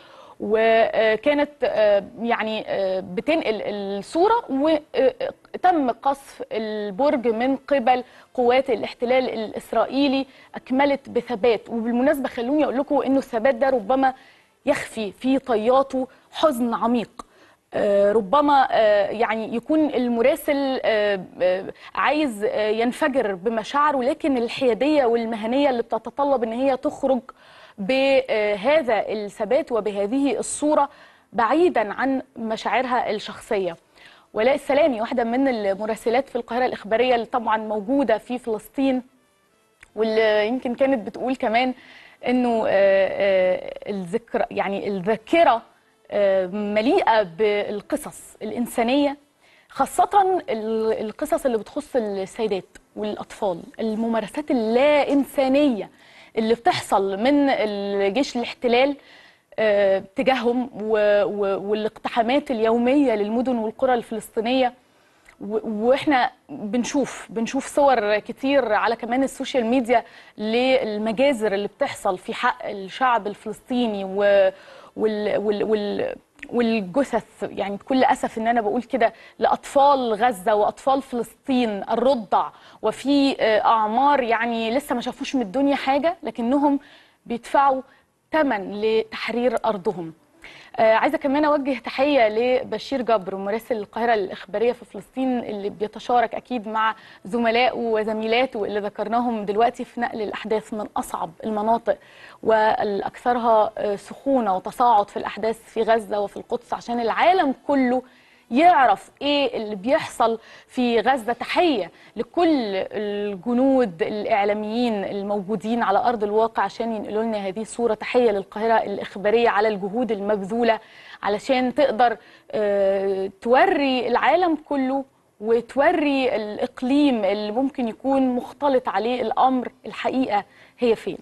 B: وكانت آه، يعني آه، بتنقل الصوره وتم قصف البرج من قبل قوات الاحتلال الاسرائيلي اكملت بثبات وبالمناسبه خلوني اقول لكم انه الثبات ده ربما يخفي في طياته حزن عميق آه، ربما آه، يعني يكون المراسل آه، آه، عايز آه، ينفجر بمشاعره لكن الحياديه والمهنيه اللي بتتطلب ان هي تخرج بهذا الثبات وبهذه الصوره بعيدا عن مشاعرها الشخصيه ولاء السلامي واحده من المراسلات في القاهره الاخباريه اللي طبعا موجوده في فلسطين واللي يمكن كانت بتقول كمان انه آه، آه، الذكرى يعني الذاكره آه، مليئه بالقصص الانسانيه خاصة ال- القصص اللي بتخص السيدات والأطفال الممارسات اللا إنسانية اللي بتحصل من الجيش الاحتلال آه، تجاههم و- و- والاقتحامات اليومية للمدن والقرى الفلسطينية و- واحنا بنشوف بنشوف صور كتير على كمان السوشيال ميديا للمجازر اللي بتحصل في حق الشعب الفلسطيني و وال وال وال والجثث يعني بكل اسف ان انا بقول كده لاطفال غزه واطفال فلسطين الرضع وفي آه، اعمار يعني لسه ما شافوش من الدنيا حاجه لكنهم بيدفعوا ثمن لتحرير ارضهم آه، عايزه كمان اوجه تحيه لبشير جبر مراسل القاهره الاخباريه في فلسطين اللي بيتشارك اكيد مع زملائه وزميلاته اللي ذكرناهم دلوقتي في نقل الاحداث من اصعب المناطق والاكثرها آه، سخونه وتصاعد في الاحداث في غزه وفي القدس عشان العالم كله يعرف ايه اللي بيحصل في غزه تحيه لكل الجنود الاعلاميين الموجودين على ارض الواقع عشان ينقلوا لنا هذه الصوره تحيه للقاهره الاخباريه على الجهود المبذوله علشان تقدر آه، توري العالم كله وتوري الاقليم اللي ممكن يكون مختلط عليه الامر الحقيقه هي فين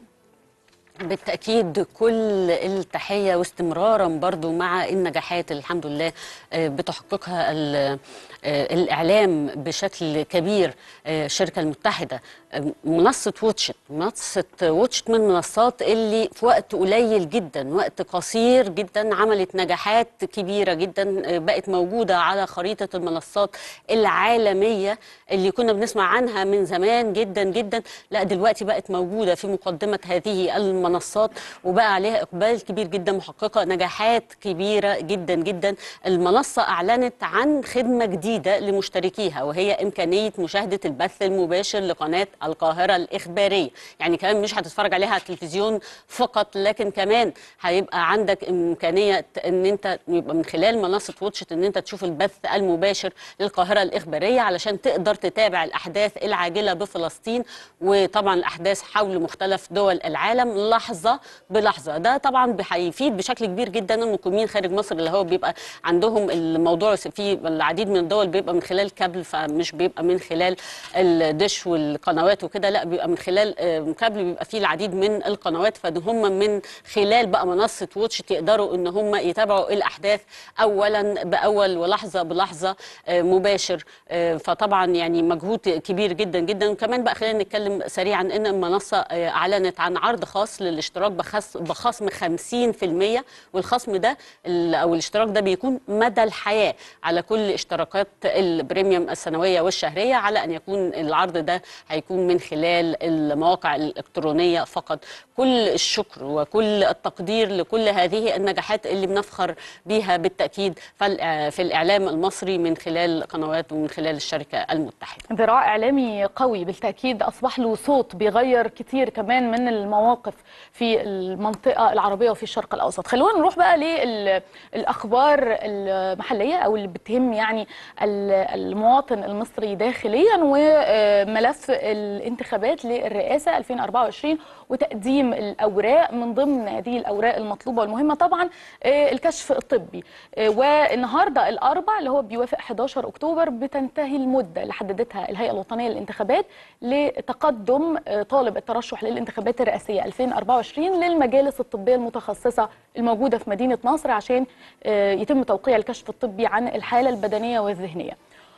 A: بالتأكيد كل التحية واستمرارا برضو مع النجاحات اللي الحمد لله آه، بتحققها ال- آه، الإعلام بشكل كبير آه، الشركة المتحدة آه، منصة واتشت منصة واتشت من المنصات اللي في وقت قليل جدا وقت قصير جدا عملت نجاحات كبيرة جدا آه، بقت موجودة على خريطة المنصات العالمية اللي كنا بنسمع عنها من زمان جدا جدا لا دلوقتي بقت موجودة في مقدمة هذه المنصات وبقى عليها إقبال كبير جدا محققة نجاحات كبيرة جدا جدا المنصة أعلنت عن خدمة جديدة لمشتركيها وهي إمكانية مشاهدة البث المباشر لقناة القاهرة الإخبارية يعني كمان مش هتتفرج عليها على التلفزيون فقط لكن كمان هيبقى عندك إمكانية أن أنت يبقى من خلال منصة واتشت أن أنت تشوف البث المباشر للقاهرة الإخبارية علشان تقدر تتابع الأحداث العاجلة بفلسطين وطبعا الأحداث حول مختلف دول العالم لحظة بلحظة ده طبعا هيفيد بشكل كبير جدا المقيمين خارج مصر اللي هو بيبقى عندهم الموضوع في العديد من الدول بيبقى من خلال كابل فمش بيبقى من خلال الدش والقنوات وكده لا بيبقى من خلال آه، كابل بيبقى فيه العديد من القنوات فهم من خلال بقى منصة واتش يقدروا ان هم يتابعوا الاحداث اولا باول ولحظة بلحظة آه، مباشر آه، فطبعا يعني مجهود كبير جدا جدا وكمان بقى خلينا نتكلم سريعا ان المنصة آه، اعلنت عن عرض خاص للاشتراك بخص بخصم 50% والخصم ده ال- او الاشتراك ده بيكون مدى الحياة على كل اشتراكات البريميوم السنوية والشهرية على ان يكون العرض ده هيكون من خلال المواقع الالكترونية فقط كل الشكر وكل التقدير لكل هذه النجاحات اللي بنفخر بيها بالتأكيد فال- في الإعلام المصري من خلال قنوات ومن خلال الشركة المتحدة
B: ذراع اعلامي قوي بالتاكيد اصبح له صوت بيغير كتير كمان من المواقف في المنطقه العربيه وفي الشرق الاوسط خلونا نروح بقى للاخبار المحليه او اللي بتهم يعني ال- المواطن المصري داخليا وملف الانتخابات للرئاسه 2024 وتقديم الاوراق من ضمن هذه الاوراق المطلوبه والمهمه طبعا آه، الكشف الطبي آه، والنهارده الاربع اللي هو بيوافق 11 اكتوبر بتنتهي المده اللي حددتها الهيئه الوطنيه للانتخابات لتقدم آه، طالب الترشح للانتخابات الرئاسيه 2024 للمجالس الطبيه المتخصصه الموجوده في مدينه نصر عشان آه، يتم توقيع الكشف الطبي عن الحاله البدنيه والذهنيه.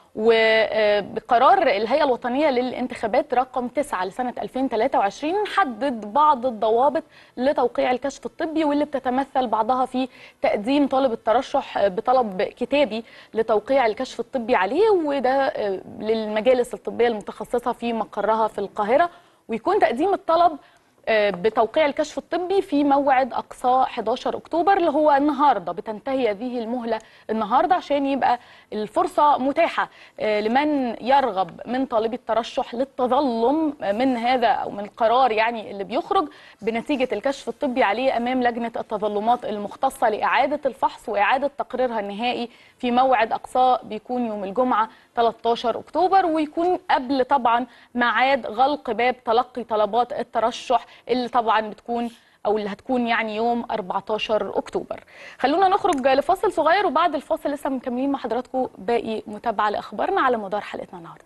B: وبقرار الهيئة الوطنية للانتخابات رقم 9 لسنة 2023 حدد بعض الضوابط لتوقيع الكشف الطبي واللي بتتمثل بعضها في تقديم طالب الترشح بطلب كتابي لتوقيع الكشف الطبي عليه وده للمجالس الطبية المتخصصة في مقرها في القاهرة ويكون تقديم الطلب آه، بتوقيع الكشف الطبي في موعد اقصى 11 اكتوبر اللي هو النهارده بتنتهي هذه المهله النهارده عشان يبقى الفرصه متاحه آه، لمن يرغب من طالبي الترشح للتظلم آه، من هذا او من القرار يعني اللي بيخرج بنتيجه الكشف الطبي عليه امام لجنه التظلمات المختصه لاعاده الفحص واعاده تقريرها النهائي في موعد اقصاه بيكون يوم الجمعه 13 اكتوبر ويكون قبل طبعا ميعاد غلق باب تلقي طلبات الترشح اللي طبعا بتكون او اللي هتكون يعني يوم 14 اكتوبر خلونا نخرج لفاصل صغير وبعد الفاصل لسه مكملين مع حضراتكم باقي متابعه لاخبارنا على مدار حلقتنا النهارده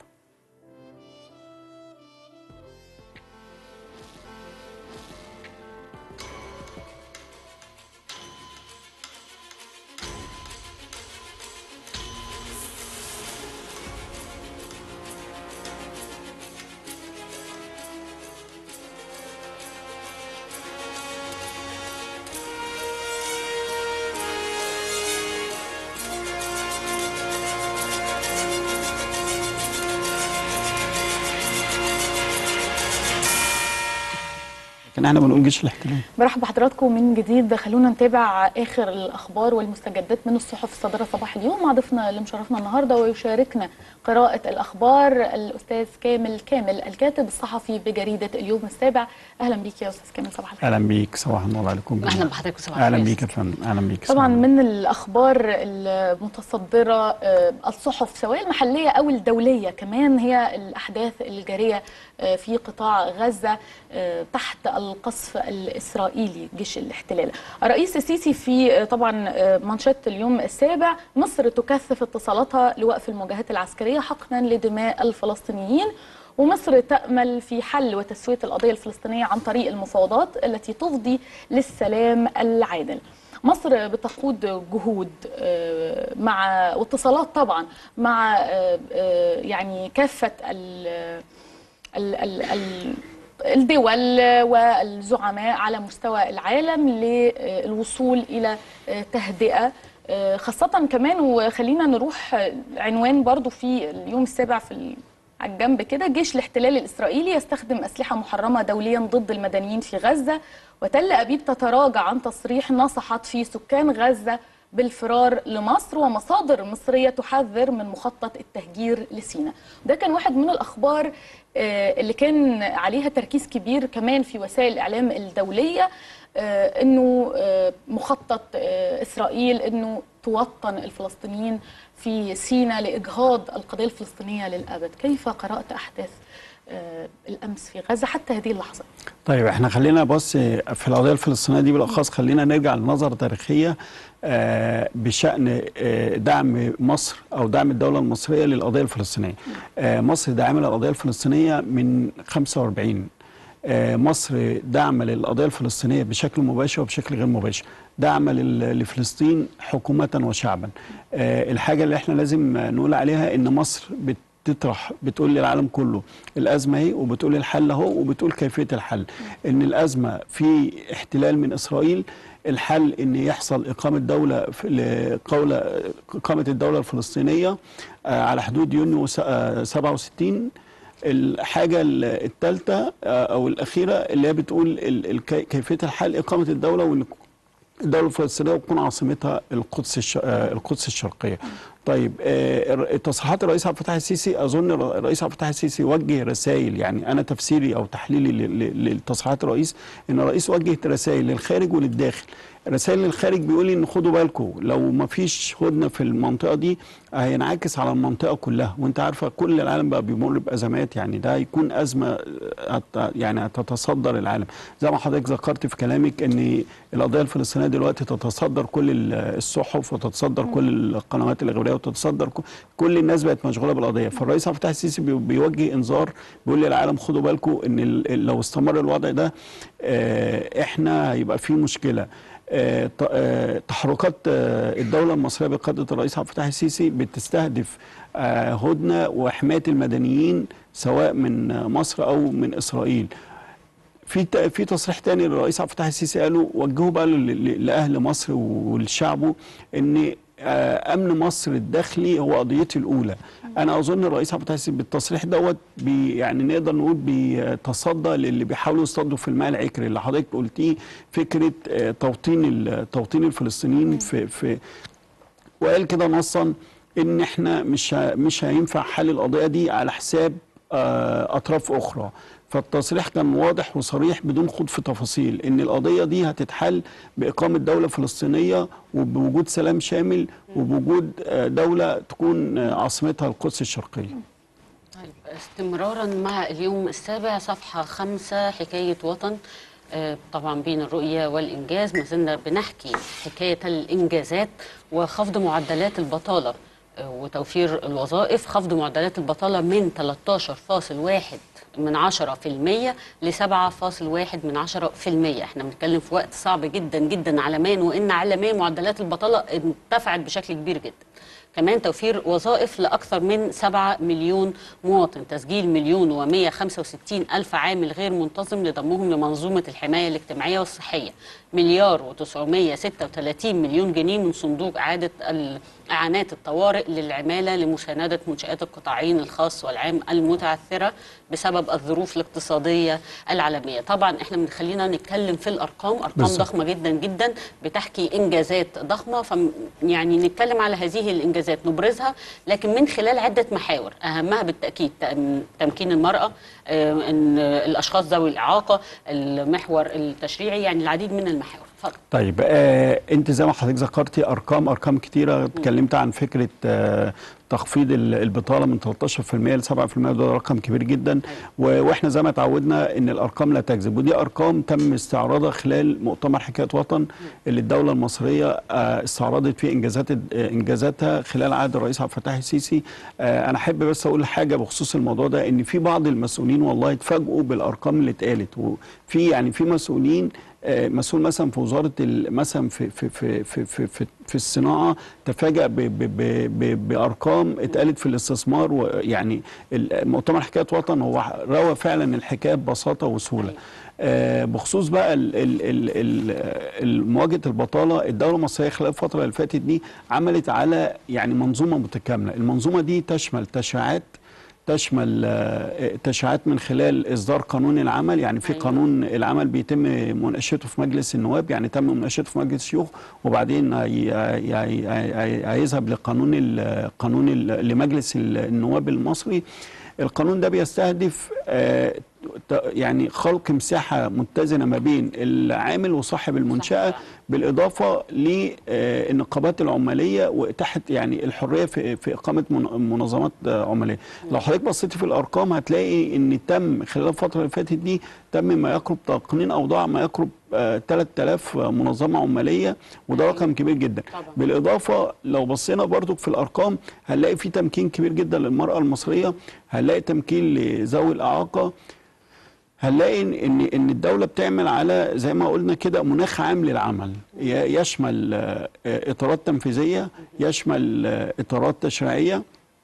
G: لكن احنا بنقول جيش الاحتلال
B: برحب بحضراتكم من جديد خلونا نتابع اخر الاخبار والمستجدات من الصحف الصادره صباح اليوم مع ضيفنا اللي مشرفنا النهارده ويشاركنا قراءه الاخبار الاستاذ كامل كامل الكاتب الصحفي بجريده اليوم السابع اهلا بيك يا استاذ كامل صباح الخير
G: اهلا بيك صباح النور عليكم
A: اهلا بحضرتك صباح
G: اهلا
A: الخير.
G: بيك يا فندم اهلا بيك
B: طبعا
G: صباح النور.
B: من الاخبار المتصدره آه، الصحف سواء المحليه او الدوليه كمان هي الاحداث الجاريه آه، في قطاع غزه آه، تحت القصف الاسرائيلي جيش الاحتلال. الرئيس السيسي في آه، طبعا آه، منشط اليوم السابع مصر تكثف اتصالاتها لوقف المواجهات العسكريه حقنا لدماء الفلسطينيين ومصر تأمل في حل وتسوية القضية الفلسطينية عن طريق المفاوضات التي تفضي للسلام العادل مصر بتقود جهود آه، مع واتصالات طبعا مع آه، آه، يعني كافة ال- ال- ال- ال- الدول والزعماء على مستوى العالم للوصول إلى تهدئة خاصة كمان وخلينا نروح عنوان برضو في اليوم السابع في ال- على الجنب كده جيش الاحتلال الإسرائيلي يستخدم أسلحة محرمة دوليا ضد المدنيين في غزة وتل أبيب تتراجع عن تصريح نصحت فيه سكان غزة بالفرار لمصر ومصادر مصرية تحذر من مخطط التهجير لسيناء ده كان واحد من الأخبار آه، اللي كان عليها تركيز كبير كمان في وسائل الإعلام الدولية آه، انه آه، مخطط آه، اسرائيل انه توطن الفلسطينيين في سيناء لاجهاض القضيه الفلسطينيه للابد، كيف قرات احداث آه، الامس في غزه حتى هذه اللحظه؟
G: طيب احنا خلينا بص في القضيه الفلسطينيه دي بالاخص خلينا نرجع لنظره تاريخيه آه، بشان آه، دعم مصر او دعم الدوله المصريه للقضيه الفلسطينيه. آه، مصر داعمه للقضيه الفلسطينيه من 45 آه، مصر دعم للقضيه الفلسطينيه بشكل مباشر وبشكل غير مباشر. دعم لل- لفلسطين حكومه وشعبا. آه، الحاجه اللي احنا لازم نقول عليها ان مصر بت تطرح بتقول للعالم كله الازمه اهي وبتقول الحل اهو وبتقول كيفيه الحل ان الازمه في احتلال من اسرائيل الحل ان يحصل اقامه دوله في لقوله اقامه الدوله الفلسطينيه آه، على حدود يونيو س- آه، 67 الحاجه الثالثه او الاخيره اللي هي بتقول ال- ال- كي- كيفيه الحل اقامه الدوله وان الدولة الفلسطينية وتكون عاصمتها القدس الش... آه، القدس الشرقية. طيب آه، الر- تصريحات الرئيس عبد الفتاح السيسي أظن الر- الرئيس عبد الفتاح السيسي وجه رسائل يعني أنا تفسيري أو تحليلي ل- ل- لتصريحات الرئيس إن الرئيس وجه رسائل للخارج وللداخل. رسائل للخارج بيقول إن خدوا بالكم لو ما فيش هدنة في المنطقة دي هينعكس على المنطقة كلها وأنت عارفة كل العالم بقى بيمر بأزمات يعني ده هيكون أزمة آه، هت- يعني هتتصدر العالم. زي ما حضرتك ذكرت في كلامك ان القضيه الفلسطينيه دلوقتي تتصدر كل ال- الصحف وتتصدر كل القنوات الاخباريه وتتصدر ك- كل الناس بقت مشغوله بالقضيه فالرئيس عبد الفتاح السيسي بي- بيوجه انذار بيقول للعالم خدوا بالكم ان ال- لو استمر الوضع ده آه، احنا هيبقى في مشكله آه، ت- آه، تحركات آه، الدوله المصريه بقياده الرئيس عبد الفتاح السيسي بتستهدف آه، هدنه وحمايه المدنيين سواء من آه، مصر او من اسرائيل في ت- في تصريح تاني للرئيس عبد الفتاح السيسي قالوا وجهوا بقى ل- ل- لاهل مصر ولشعبه ان آه، امن مصر الداخلي هو قضيتي الاولى انا اظن الرئيس عبد الفتاح السيسي بالتصريح دوت بي يعني نقدر نقول بيتصدى للي بيحاولوا يصطادوا في الماء العكري اللي حضرتك قلتيه فكره آه، توطين ال- توطين الفلسطينيين في في وقال كده نصا ان احنا مش ه- مش هينفع حل القضيه دي على حساب آه، اطراف اخرى فالتصريح كان واضح وصريح بدون خوض في تفاصيل ان القضيه دي هتتحل باقامه دوله فلسطينيه وبوجود سلام شامل وبوجود آه، دوله تكون آه، عاصمتها القدس الشرقيه
A: طيب استمرارا مع اليوم السابع صفحة خمسة حكاية وطن آه، طبعا بين الرؤية والإنجاز ما زلنا بنحكي حكاية الإنجازات وخفض معدلات البطالة آه، وتوفير الوظائف خفض معدلات البطالة من 13.1 من 10% ل 7.1 من 10% احنا بنتكلم في وقت صعب جدا جدا عالميا وان عالميا معدلات البطالة ارتفعت بشكل كبير جدا كمان توفير وظائف لأكثر من 7 مليون مواطن تسجيل مليون و165 ألف عامل غير منتظم لضمهم لمنظومة الحماية الاجتماعية والصحية مليار و936 مليون جنيه من صندوق إعادة ال- إعانات الطوارئ للعمالة لمساندة منشآت القطاعين الخاص والعام المتعثرة بسبب الظروف الاقتصادية العالمية طبعا احنا بنخلينا نتكلم في الأرقام أرقام
G: بالظبط.
A: ضخمة جدا جدا بتحكي إنجازات ضخمة ف يعني نتكلم على هذه الإنجازات نبرزها لكن من خلال عدة محاور أهمها بالتأكيد تم- تمكين المرأة آه، إن الأشخاص ذوي الإعاقة المحور التشريعي يعني العديد من المحاور اتفضل
G: طيب آه انت زي ما حضرتك ذكرتي ارقام ارقام كتيره اتكلمت عن فكره آه تخفيض ال- البطاله من 13% ل 7% وده رقم كبير جدا و- واحنا زي ما اتعودنا ان الارقام لا تكذب ودي ارقام تم استعراضها خلال مؤتمر حكايه وطن اللي الدوله المصريه آه استعرضت فيه انجازات آه، انجازاتها خلال عهد الرئيس عبد الفتاح السيسي آه انا احب بس اقول حاجه بخصوص الموضوع ده ان في بعض المسؤولين والله اتفاجئوا بالارقام اللي اتقالت وفي يعني في مسؤولين آه، مسؤول مثلا في وزاره ال- مثلا في في في في في, في, في الصناعه تفاجأ ب- ب- ب- ب- بارقام اتقالت في الاستثمار ويعني ال- مؤتمر حكايه وطن هو روى فعلا الحكايه ببساطه وسهوله. آه، بخصوص بقى ال- ال- ال- ال- ال- مواجهه البطاله الدوله المصريه خلال الفتره اللي فاتت دي عملت على يعني منظومه متكامله، المنظومه دي تشمل تشريعات تشمل آه، تشريعات من خلال اصدار قانون العمل يعني في
A: أيوة.
G: قانون العمل بيتم مناقشته في مجلس النواب يعني تم مناقشته في مجلس الشيوخ وبعدين هي- هي- هي- هي- هيذهب لقانون ال- قانون ال- لمجلس ال- النواب المصري القانون ده بيستهدف آه، ت- يعني خلق مساحه متزنه ما بين العامل وصاحب المنشاه
A: صح.
G: بالاضافه للنقابات العماليه واتاحه يعني الحريه في في اقامه من- منظمات آه، عماليه. لو حضرتك بصيتي في الارقام هتلاقي ان تم خلال الفتره اللي فاتت دي تم ما يقرب تقنين اوضاع ما يقرب آه، 3000 منظمه عماليه وده
A: أيوة.
G: رقم كبير جدا.
A: طبعا.
G: بالاضافه لو بصينا برضو في الارقام هنلاقي في تمكين كبير جدا للمراه المصريه، هنلاقي تمكين لذوي الاعاقه هنلاقي ان ان إن الدوله بتعمل على زي ما قلنا كده مناخ عام للعمل ي- يشمل آه، آه، اطارات تنفيذيه يشمل آه، اطارات تشريعيه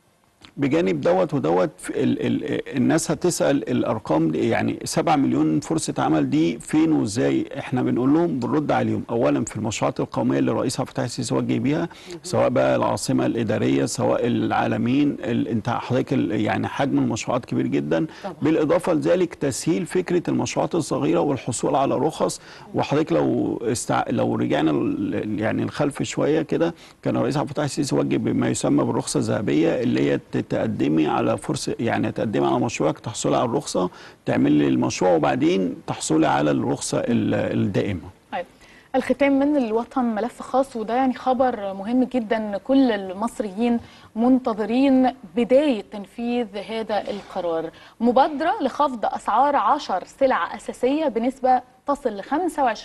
G: بجانب دوت ودوت في ال ال الناس هتسال الارقام دي يعني 7 مليون فرصه عمل دي فين وازاي احنا بنقول لهم بنرد عليهم اولا في المشروعات القوميه اللي الرئيس عبد الفتاح السيسي وجه بيها سواء بقى العاصمه الاداريه سواء العالمين ال- انت حضرتك ال- يعني حجم المشروعات كبير جدا
A: طبعا.
G: بالاضافه لذلك تسهيل فكره المشروعات الصغيره والحصول على رخص وحضرتك لو استع... لو رجعنا ال- يعني الخلف شويه كده كان الرئيس عبد الفتاح السيسي وجه بما يسمى بالرخصه الذهبيه اللي هي ت- تقدمي على فرصه يعني تقدمي على مشروعك تحصلي على الرخصه تعملي المشروع وبعدين تحصلي على الرخصه ال- الدائمه
B: طيب الختام من الوطن ملف خاص وده يعني خبر مهم جدا كل المصريين منتظرين بداية تنفيذ هذا القرار مبادرة لخفض أسعار عشر سلع أساسية بنسبة تصل ل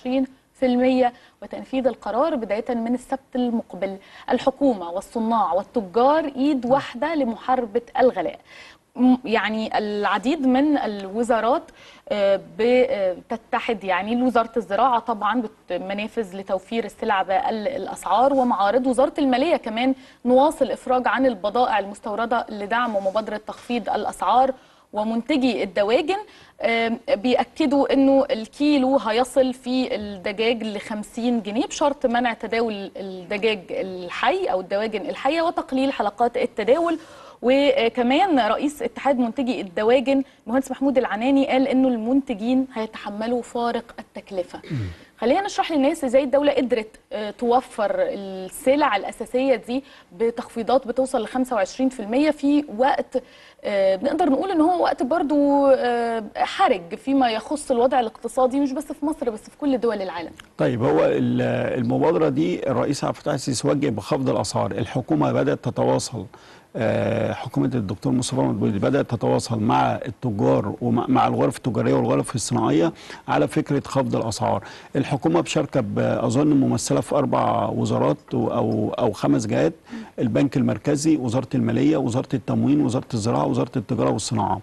B: 25% وتنفيذ القرار بداية من السبت المقبل الحكومة والصناع والتجار إيد واحدة لمحاربة الغلاء م- يعني العديد من الوزارات آه، بتتحد يعني وزارة الزراعة طبعا بت- منافذ لتوفير السلع بالأسعار ومعارض وزارة المالية كمان نواصل إفراج عن البضائع المستوردة لدعم مبادرة تخفيض الأسعار ومنتجي الدواجن آم، بيأكدوا انه الكيلو هيصل في الدجاج ل 50 جنيه بشرط منع تداول الدجاج الحي او الدواجن الحيه وتقليل حلقات التداول وكمان رئيس اتحاد منتجي الدواجن المهندس محمود العناني قال انه المنتجين هيتحملوا فارق التكلفه خلينا نشرح للناس ازاي الدوله قدرت آه، توفر السلع الاساسيه دي بتخفيضات بتوصل ل 25% في وقت آه، بنقدر نقول ان هو وقت برضو آه، حرج فيما يخص الوضع الاقتصادي مش بس في مصر بس في كل دول العالم
G: طيب هو ال- المبادره دي الرئيس عبد الفتاح السيسي وجه بخفض الاسعار الحكومه بدات تتواصل آه، حكومه الدكتور مصطفى مدبولي بدات تتواصل مع التجار ومع مع الغرف التجاريه والغرف الصناعيه على فكره خفض الاسعار الحكومه بشركه ب- اظن ممثله في اربع وزارات و- او او خمس جهات البنك المركزي وزاره الماليه وزاره التموين وزاره الزراعه وزاره التجاره والصناعه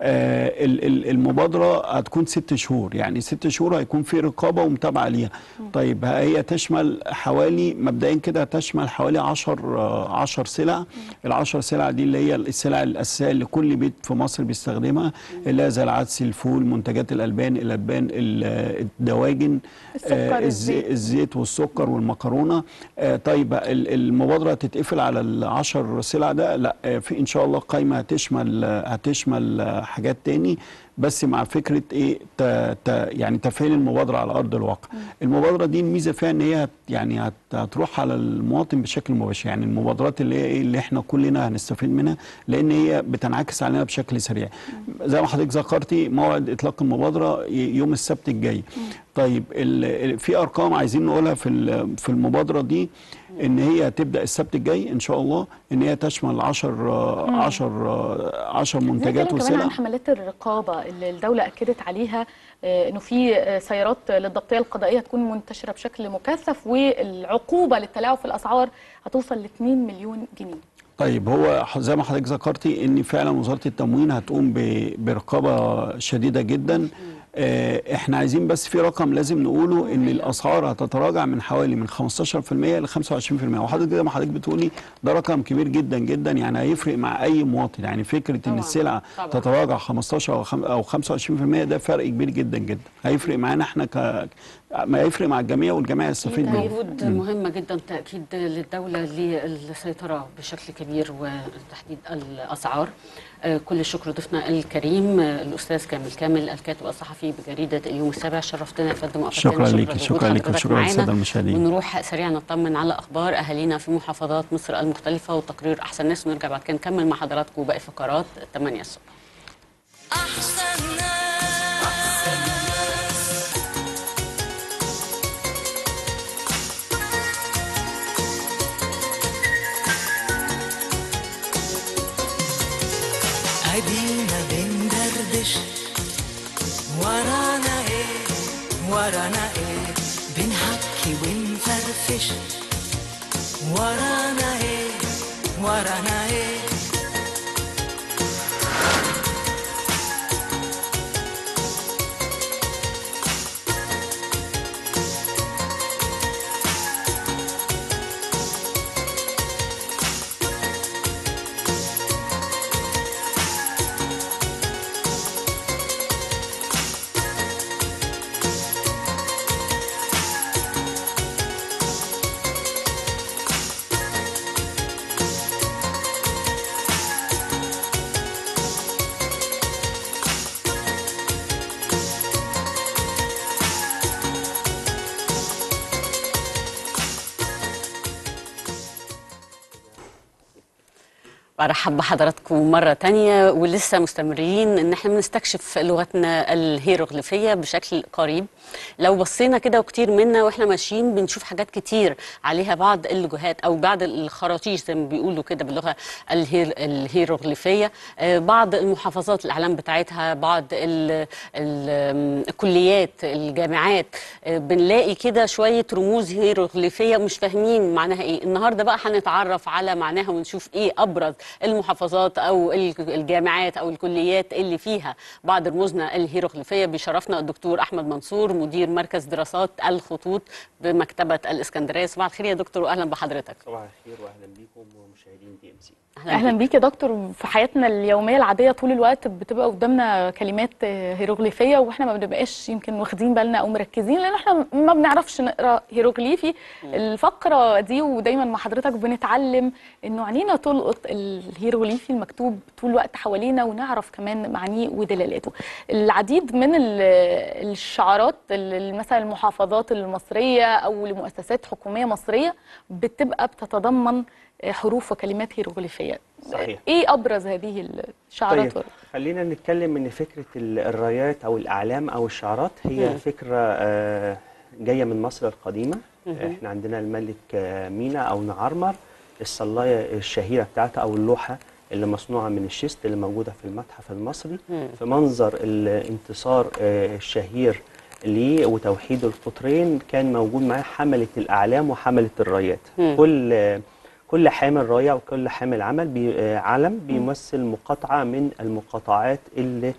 G: آه، ال- ال- المبادره هتكون ست شهور يعني ست شهور هيكون في رقابه ومتابعه ليها طيب هي تشمل حوالي مبدئيا كده تشمل حوالي 10 10 سلع ال 10 سلع دي اللي هي السلع الاساسيه اللي كل بيت في مصر بيستخدمها اللي هي زي العدس الفول منتجات الالبان الالبان ال- الدواجن
B: السكر،
G: آه، الزي-
B: الزيت.
G: الزيت والسكر والمكرونه آه، طيب ال- المبادره تتقفل على العشر سلع ده لا آه، في ان شاء الله قائمه هتشمل آه، هتشمل آه، حاجات تاني بس مع فكره ايه ت ت يعني تفعيل المبادره على ارض الواقع المبادره دي الميزه فيها ان هي هت يعني هت هتروح على المواطن بشكل مباشر يعني المبادرات اللي هي ايه اللي احنا كلنا هنستفيد منها لان هي بتنعكس علينا بشكل سريع زي ما حضرتك ذكرتي موعد اطلاق المبادره ي- يوم السبت الجاي طيب ال- ال- في ارقام عايزين نقولها في ال- في المبادره دي ان هي هتبدا السبت الجاي ان شاء الله ان هي تشمل 10 10 10 منتجات
B: نتكلم كمان
G: وسلع
B: عن حملات الرقابه اللي الدوله اكدت عليها آه، انه في آه، سيارات للضبطيه القضائيه هتكون منتشره بشكل مكثف والعقوبه للتلاعب في الاسعار هتوصل ل 2 مليون جنيه
G: طيب هو ح- زي ما حضرتك ذكرتي ان فعلا وزاره التموين هتقوم ب- برقابه شديده جدا آه، احنا عايزين بس في رقم لازم نقوله ان الاسعار هتتراجع من حوالي من 15% ل 25% وحضرتك زي ما حضرتك بتقولي ده رقم كبير جدا جدا يعني هيفرق مع اي مواطن يعني فكره ان
A: طبعاً،
G: السلعه
A: طبعاً.
G: تتراجع 15 او خم- او 25% ده فرق كبير جدا جدا هيفرق معانا احنا ك ما هيفرق مع الجميع والجميع يستفيد منه
A: مجهود مهمة جدا تأكيد للدولة للسيطرة بشكل كبير وتحديد الأسعار آه، كل الشكر ضيفنا الكريم آه، الأستاذ كامل كامل الكاتب الصحفي بجريدة اليوم السابع شرفتنا يا فندم وأفدتنا.
G: شكرا ليكي،
A: لوجود
G: شكرا ليكي،
A: حضرتك
G: وشكرا
A: معانا.
G: للسادة المشاهدين.
A: ونروح سريعا نطمن على أخبار أهالينا في محافظات مصر المختلفة وتقرير أحسن ناس ونرجع بعد كده نكمل مع حضراتكم باقي فقرات 8 الصبح
H: أحسن ناس أدينا بندردش ورانا إيه ورانا إيه بنحكي ونفرفش ورانا إيه ورانا إيه
A: برحب بحضراتكم مرة تانية ولسه مستمرين ان احنا بنستكشف لغتنا الهيروغليفية بشكل قريب لو بصينا كده وكتير منا واحنا ماشيين بنشوف حاجات كتير عليها بعض اللغات او بعض الخراطيش زي ما بيقولوا كده باللغة الهير الهيروغليفية آه، بعض المحافظات الاعلام بتاعتها بعض ال ال الكليات الجامعات آه، بنلاقي كده شوية رموز هيروغليفية مش فاهمين معناها ايه النهاردة بقى هنتعرف على معناها ونشوف ايه ابرز المحافظات او ال- الجامعات او الكليات اللي فيها بعض رموزنا الهيروغليفيه بيشرفنا الدكتور احمد منصور مدير مركز دراسات الخطوط بمكتبه الاسكندريه صباح الخير يا دكتور واهلا بحضرتك
I: صباح الخير واهلا بيكم ومشاهدين دي ام سي
B: اهلا بيك يا دكتور في حياتنا اليوميه العاديه طول الوقت بتبقى قدامنا كلمات آه، هيروغليفيه واحنا ما بنبقاش يمكن واخدين بالنا او مركزين لان احنا ما بنعرفش نقرا هيروغليفي الفقره دي ودايما مع حضرتك بنتعلم انه عينينا تلقط الهيروغليفي المكتوب طول الوقت حوالينا ونعرف كمان معانيه ودلالاته العديد من ال- الشعارات ال- مثلا المحافظات المصريه او لمؤسسات حكوميه مصريه بتبقى بتتضمن حروف وكلمات هيروغليفيه
I: صحيح.
B: ايه ابرز هذه الشعارات
I: طيب خلينا نتكلم ان فكره ال- الرايات او الاعلام او الشعارات هي
A: مم.
I: فكره آه، جايه من مصر القديمه احنا عندنا الملك آه، مينا او نعرمر الصلايه الشهيره بتاعتها او اللوحه اللي مصنوعه من الشيست اللي موجوده في المتحف المصري في منظر الانتصار آه، الشهير ليه وتوحيد القطرين كان موجود معاه حمله الاعلام وحمله الرايات كل آه، كل حامل رايه وكل حامل عمل بي آه، علم بيمثل مقاطعه من المقاطعات اللي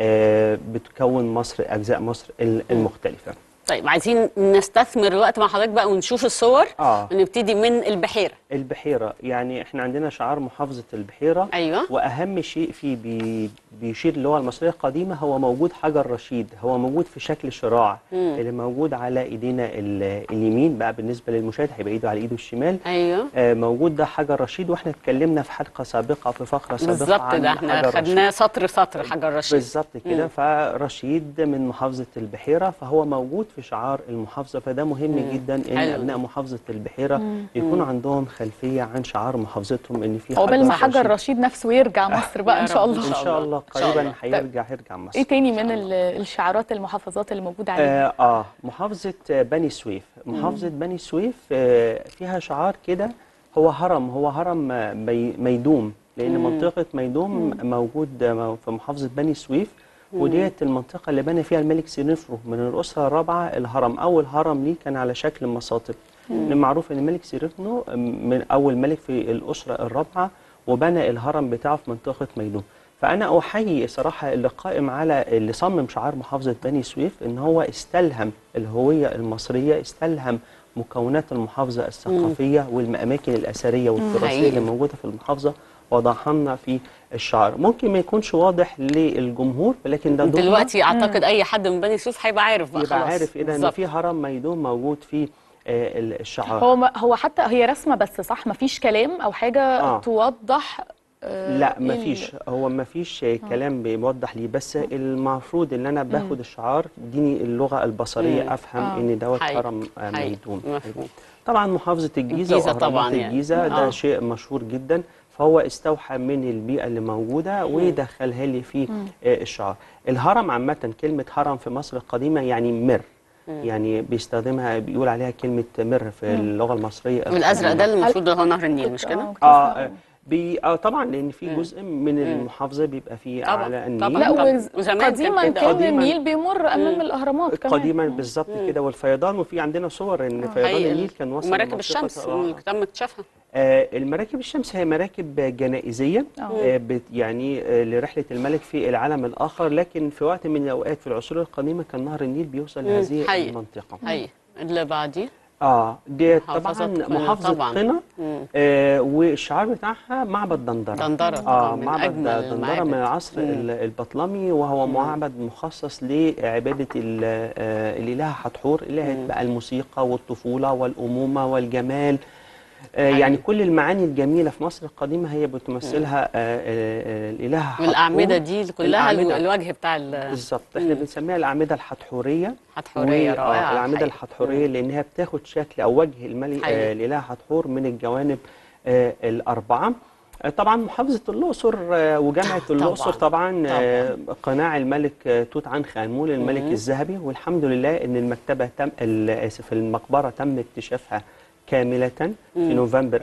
I: آه، بتكون مصر اجزاء مصر ال- المختلفه
A: طيب عايزين نستثمر الوقت مع حضرتك بقى ونشوف الصور
I: اه
A: ونبتدي من البحيره
I: البحيره يعني احنا عندنا شعار محافظه البحيره
A: ايوه
I: واهم شيء فيه بي بيشير اللغه المصريه القديمه هو موجود حجر رشيد هو موجود في شكل شراع
A: مم.
I: اللي موجود على ايدينا ال- اليمين بقى بالنسبه للمشاهد هيبقى ايده على ايده الشمال
A: ايوه
I: آه موجود ده حجر رشيد واحنا اتكلمنا في حلقه سابقه في فقره سابقه
A: بالظبط
I: عن
A: ده احنا
I: حجر رشيد.
A: خدناه سطر سطر حجر رشيد
I: بالظبط كده فرشيد من محافظه البحيره فهو موجود في شعار المحافظه فده مهم
A: مم.
I: جدا ان
A: حلو
I: ابناء
A: ده.
I: محافظه البحيره يكون عندهم خلفيه عن شعار محافظتهم ان في
B: عقبال ما
I: حجر
B: حجر
I: رشيد.
B: رشيد نفسه يرجع مصر بقى
A: يا
B: ان شاء
A: رب.
B: الله
I: ان شاء الله
A: إن شاء
I: قريبا
A: الله.
I: هيرجع هيرجع مصر
B: ايه تاني من ال- الشعارات المحافظات اللي موجوده عليها
I: آه, اه محافظه آه، بني سويف محافظه بني سويف آه فيها شعار كده هو هرم هو هرم آه، مي- ميدوم لان
A: مم.
I: منطقه ميدوم موجود آه، في محافظه بني سويف وديت المنطقة اللي بنى فيها الملك سيرفرو من الأسرة الرابعة الهرم أول هرم ليه كان على شكل مصاطب لأن معروف إن الملك سيرفرو من أول ملك في الأسرة الرابعة وبنى الهرم بتاعه في منطقة ميدوم فأنا أحيي صراحة اللي قائم على اللي صمم شعار محافظة بني سويف إن هو استلهم الهوية المصرية استلهم مكونات المحافظة الثقافية والأماكن الأثرية والتراثية
A: حقيقي.
I: اللي موجودة في المحافظة وضعها لنا في الشعار ممكن ما يكونش واضح للجمهور ولكن ده دورنا
A: دلوقتي اعتقد اي حد من بني سويف هيبقى عارف بقى
I: يبقى
A: خلاص
I: عارف ايه ده ان
A: بالظبط.
I: في هرم ميدوم موجود في آه، ال- الشعار
B: هو ما هو حتى هي رسمه بس صح مفيش كلام او حاجه
I: آه.
B: توضح آه،
I: لا
B: إيه ال-
I: مفيش هو مفيش كلام بيوضح ليه بس المفروض ان انا باخد الشعار اديني اللغه البصريه
A: مم.
I: افهم
B: آه.
I: ان دوت
A: حقيقي.
I: هرم آه،
A: حقيقي.
I: ميدوم
A: مفهوم.
I: طبعا محافظه الجيزه,
A: الجيزة
I: واهرامات
A: طبعاً يعني.
I: الجيزه ده
A: آه.
I: شيء مشهور جدا فهو استوحى من البيئه اللي موجوده ودخلها لي في آه، الشعار الهرم عامه كلمه هرم في مصر القديمه يعني مر يعني بيستخدمها بيقول عليها كلمه مر في اللغه المصريه
A: والازرق ده
I: القديمة.
A: اللي المفروض هو نهر النيل مش كده؟
B: آه، كنت
I: اه
B: لسه
I: آه، بي اه طبعا لان في جزء من المحافظه بيبقى فيه
A: طبعاً،
I: على النيل
A: طبعاً.
B: لا
A: طبعاً.
B: وز-
A: وزمان كان
B: قديما
A: كده.
B: كان
I: قديماً.
B: النيل بيمر امام الاهرامات كمان
I: قديما بالظبط كده والفيضان وفي عندنا صور ان فيضان
A: حقيقي.
I: النيل كان وصل
A: ومراكب
I: لمنطقة-
A: الشمس
I: آه.
A: اللي تم اكتشافها
I: آه المراكب الشمس هي مراكب جنائزيه آه بت يعني آه لرحله الملك في العالم الاخر لكن في وقت من الاوقات في العصور القديمه كان نهر النيل بيوصل
A: مم.
I: لهذه
A: حقيقي.
I: المنطقه
A: حقيقي اللي بعديه
I: اه دي
A: محافظة
I: طبعا
A: قنا
I: محافظه
A: طبعاً.
I: قنا
A: مم.
I: آه والشعار بتاعها معبد دندره
A: دندرة طبعاً
I: اه
A: من
I: معبد
A: أجمل
I: دندره
A: المعابد.
I: من العصر
A: مم.
I: ال- البطلمي وهو معبد مخصص لعباده ال- آه، الالهه حتحور الهه بقى الموسيقى والطفوله والامومه والجمال آه
A: حقيقي.
I: يعني كل المعاني الجميله في مصر القديمه هي بتمثلها آه، آه، آه، الالهه حتحور
A: والاعمده دي كلها الو-
I: الأعمدة.
A: الوجه بتاع ال-
I: بالظبط احنا بنسميها الاعمده الحتحوريه
A: حتحورية
I: و- آه،
A: رائعة
I: الاعمده
A: حقيقي.
I: الحتحوريه لانها بتاخد شكل او وجه الملك
A: حقيقي.
I: آه الاله حتحور من الجوانب آه الاربعه آه، طبعا محافظه الاقصر آه، وجامعه
A: طبعاً.
I: الاقصر طبعا آه، قناع الملك آه، توت عنخ امون الملك الذهبي والحمد لله ان المكتبه تم ال- اسف المقبره تم اكتشافها كامله في نوفمبر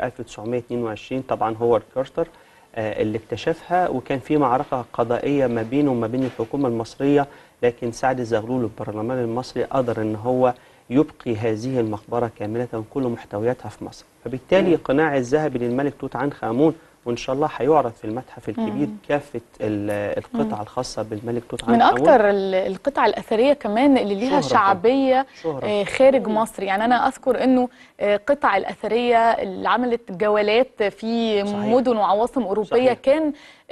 I: 1922 طبعا هوارد كارتر آه، اللي اكتشفها وكان في معركة قضائية ما بينه وما بين الحكومة المصرية لكن سعد زغلول البرلمان المصري قدر ان هو يبقي هذه المقبرة كاملة وكل محتوياتها في مصر فبالتالي قناع الذهبي للملك توت عنخ آمون وان شاء الله هيعرض في المتحف الكبير كافة ال- القطع الخاصة بالملك توت عنخ
B: من
I: آمون
B: اكتر ال- القطع الاثريه كمان اللي ليها
I: شهرة
B: شعبيه
I: شهرة.
B: آه، خارج مصر يعني انا اذكر انه آه، قطع الاثريه اللي عملت جولات في
I: صحيح.
B: مدن وعواصم اوروبيه
I: صحيح.
B: كان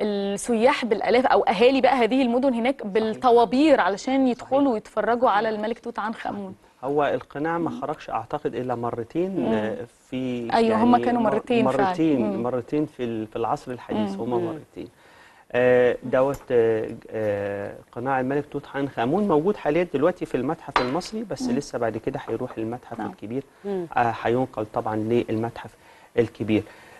B: السياح بالالاف او اهالي بقى هذه المدن هناك بالطوابير علشان يدخلوا ويتفرجوا على الملك توت عنخ امون
I: هو القناع ما خرجش اعتقد الا مرتين آه، في
B: أيوة، هما كانوا
I: مر-
B: مرتين فعلا.
I: مرتين
B: مم.
I: مرتين في ال- في العصر الحديث هما مرتين آه، دوت آه، آه، قناع الملك توت عنخ امون موجود حاليا دلوقتي في المتحف المصري بس لسه بعد كده هيروح المتحف الكبير آه، هينقل طبعا للمتحف الكبير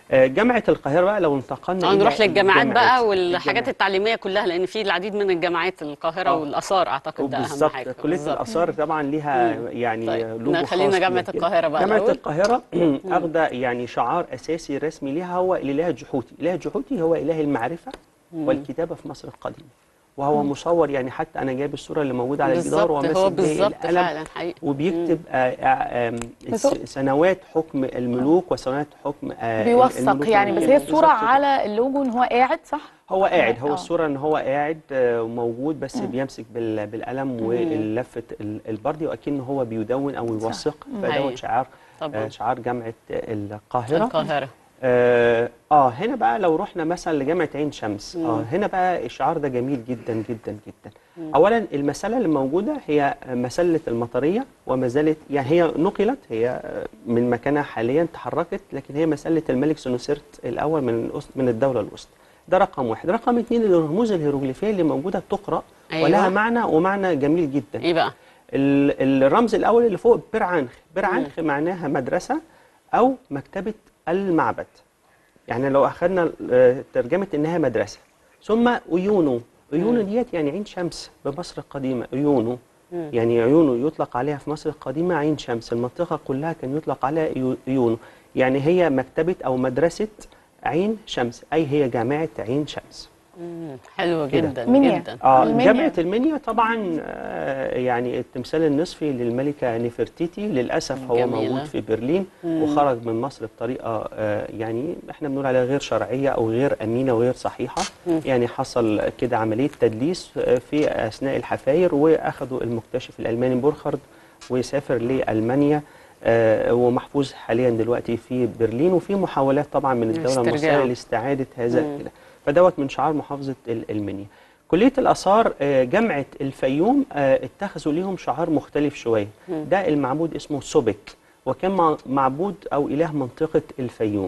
I: آه، جامعه القاهره بقى لو انتقلنا
A: آه،
I: إلى
A: نروح للجامعات بقى
I: الجامعات.
A: والحاجات
I: الجامعات.
A: التعليميه كلها لان في العديد من الجامعات القاهره
I: آه.
A: والاثار اعتقد ده اهم
I: بالظبط
A: حاجه
I: كليه
A: بالظبط.
I: الاثار طبعا ليها يعني
A: طيب،
I: لوجو
A: خلينا
I: خاص
A: جامعة
I: بيها كده.
A: القاهرة بقى
I: جامعه
A: الأول.
I: القاهره اخذه يعني شعار اساسي رسمي ليها هو الاله الجحوتي الاله الجحوتي هو اله المعرفه والكتابه في مصر القديمه وهو مصور يعني حتى انا جايب الصوره اللي موجوده على الجدار
A: بالظبط
I: وهو
A: هو
I: ماسك بيه
A: بالظبط
I: القلم
A: فعلا حقيقي
I: وبيكتب آه آه آم،
B: بس هو-
I: س- سنوات حكم الملوك وسنوات حكم آه
B: بيوثق
I: الملوك
B: يعني بس هي
I: والملوك.
B: الصوره
I: بالظبط كده.
B: على اللوجو ان هو قاعد صح
I: هو قاعد هو
B: آه.
I: الصورة ان هو قاعد آه، وموجود بس بيمسك بال- بالقلم ولفة ال- البردي واكن هو بيدون او يوثق
A: حقيقي.
I: فدوت شعار
A: طبعا
I: آه، شعار جامعة القاهرة
A: القاهره
I: آه, اه هنا بقى لو رحنا مثلا لجامعة عين شمس اه هنا بقى الشعار ده جميل جدا جدا جدا اولا المسألة اللي موجودة هي مسلة المطرية وما زالت يعني هي نقلت هي آه، من مكانها حاليا تحركت لكن هي مسألة الملك سنوسرت الاول من الأس- من الدولة الوسطى ده رقم واحد رقم اثنين الرموز الهيروغليفية اللي موجودة تقرأ
A: أيوة.
I: ولها معنى ومعنى جميل جدا
A: ايه بقى
I: ال- الرمز الاول اللي فوق برعنخ برعنخ معناها مدرسه او مكتبه المعبد يعني لو اخذنا آه، ترجمه انها مدرسه ثم عيونه عيونه ديت يعني عين شمس بمصر القديمه عيونه يعني عيونه يطلق عليها في مصر القديمه عين شمس المنطقه كلها كان يطلق عليها عيو- عيونه يعني هي مكتبه او مدرسه عين شمس اي هي جامعه عين شمس
A: مم، حلو
I: كده.
A: جدا
B: منيا.
A: جدا
I: اه
B: المنيا.
I: جامعة المنيا طبعا آه يعني التمثال النصفي للملكة نفرتيتي للأسف هو
A: جميلة.
I: موجود في برلين وخرج من مصر بطريقة آه يعني احنا بنقول عليها غير شرعية أو غير أمينة وغير صحيحة يعني حصل كده عملية تدليس آه، في أثناء الحفاير وأخذوا المكتشف الألماني بورخارد وسافر لألمانيا آه، ومحفوظ حاليا دلوقتي في برلين وفي محاولات طبعا من الدولة
A: استرجاعه.
I: المصرية لاستعادة هذا كده فدوت من شعار محافظة ال- المنيا كلية الآثار آه، جامعة الفيوم آه، اتخذوا ليهم شعار مختلف شوية ده المعبود اسمه سوبك وكان مع- معبود أو إله منطقة الفيوم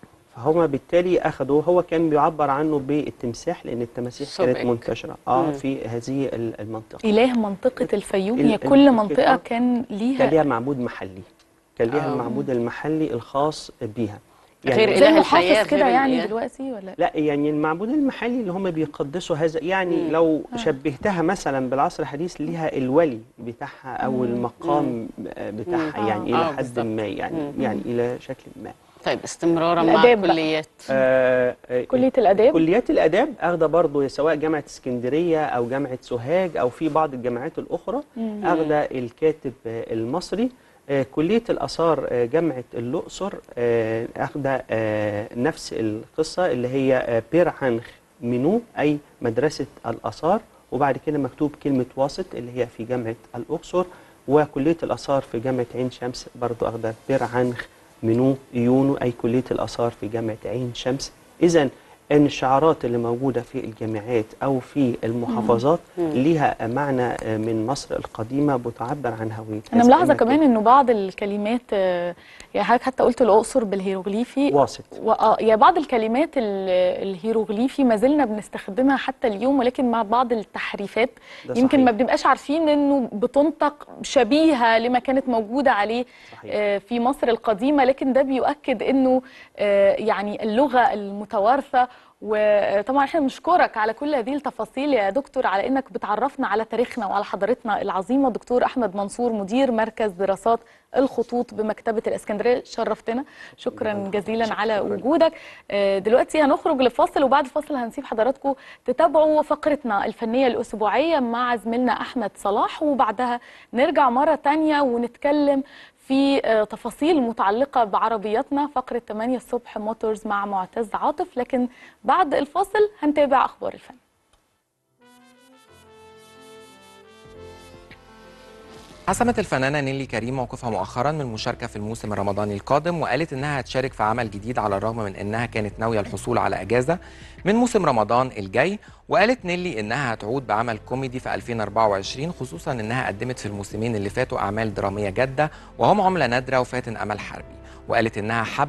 I: فهم بالتالي أخذوا هو كان بيعبر عنه بالتمساح لأن التماسيح كانت
A: سوبك.
I: منتشرة آه في هذه ال- المنطقة
B: اله منطقه الفيوم
I: ال-
B: هي كل
I: المنطقة
B: منطقه كان
I: كان
B: ليها
I: ليها معبود محلي كان ليها
A: آه.
I: المعبود المحلي الخاص بيها
A: غير
B: زي
A: إله الحياة
B: محافظ كده
A: غير
B: يعني
A: الإله.
B: دلوقتي ولا
I: لا يعني المعبود المحلي اللي هم بيقدسوا هذا يعني لو شبهتها مثلا بالعصر الحديث ليها الولي بتاعها او المقام بتاعها
A: مم.
I: يعني
A: آه،
I: الى حد
A: بالظبط.
I: ما يعني يعني الى شكل ما
A: طيب استمرارا مع
B: الآداب بقى.
A: كليات
I: آه، آه،
B: كليه الاداب
I: كليات الاداب اخده برضه سواء جامعه اسكندريه او جامعه سوهاج او في بعض الجامعات الاخرى اخده الكاتب آه، المصري آه، كليه الاثار آه، جامعه الاقصر آه، اخده آه، نفس القصه اللي هي آه، بير عنخ منو اي مدرسه الاثار وبعد كده مكتوب كلمه واسط اللي هي في جامعه الاقصر وكليه الاثار في جامعه عين شمس برضه اخده بير عنخ منو يونو أي كلية الآثار في جامعة عين شمس إذا أن الشعارات اللي موجودة في الجامعات أو في المحافظات ليها معنى من مصر القديمة بتعبر عن هوية
B: انا
I: هذا
B: ملاحظه
I: المكان.
B: كمان انه بعض الكلمات آه، يعني حضرتك حتى قلت الاقصر بالهيروغليفي
I: واسط
B: وآه يعني بعض الكلمات ال- الهيروغليفي ما زلنا بنستخدمها حتى اليوم ولكن مع بعض التحريفات
I: ده
B: يمكن
I: صحيح.
B: ما بنبقاش عارفين انه بتنطق شبيهه لما كانت موجوده عليه
I: صحيح.
B: آه، في مصر القديمه لكن ده بيؤكد انه آه، يعني اللغه المتوارثه وطبعا احنا بنشكرك على كل هذه التفاصيل يا دكتور على انك بتعرفنا على تاريخنا وعلى حضارتنا العظيمه دكتور احمد منصور مدير مركز دراسات الخطوط بمكتبه الاسكندريه شرفتنا شكرا جزيلا على وجودك آه، دلوقتي هنخرج لفاصل وبعد الفاصل هنسيب حضراتكم تتابعوا فقرتنا الفنيه الاسبوعيه مع زميلنا احمد صلاح وبعدها نرجع مره تانية ونتكلم في آه، تفاصيل متعلقة بعربياتنا فقرة 8 الصبح موتورز مع معتز عاطف لكن بعد الفاصل هنتابع أخبار الفن
J: حسمت الفنانة نيلي كريم موقفها مؤخرا من المشاركة في الموسم الرمضاني القادم وقالت إنها هتشارك في عمل جديد على الرغم من إنها كانت ناوية الحصول على أجازة من موسم رمضان الجاي وقالت نيلي إنها هتعود بعمل كوميدي في 2024 خصوصا إنها قدمت في الموسمين اللي فاتوا أعمال درامية جادة وهم عملة نادرة وفاتن أمل حربي وقالت إنها حابة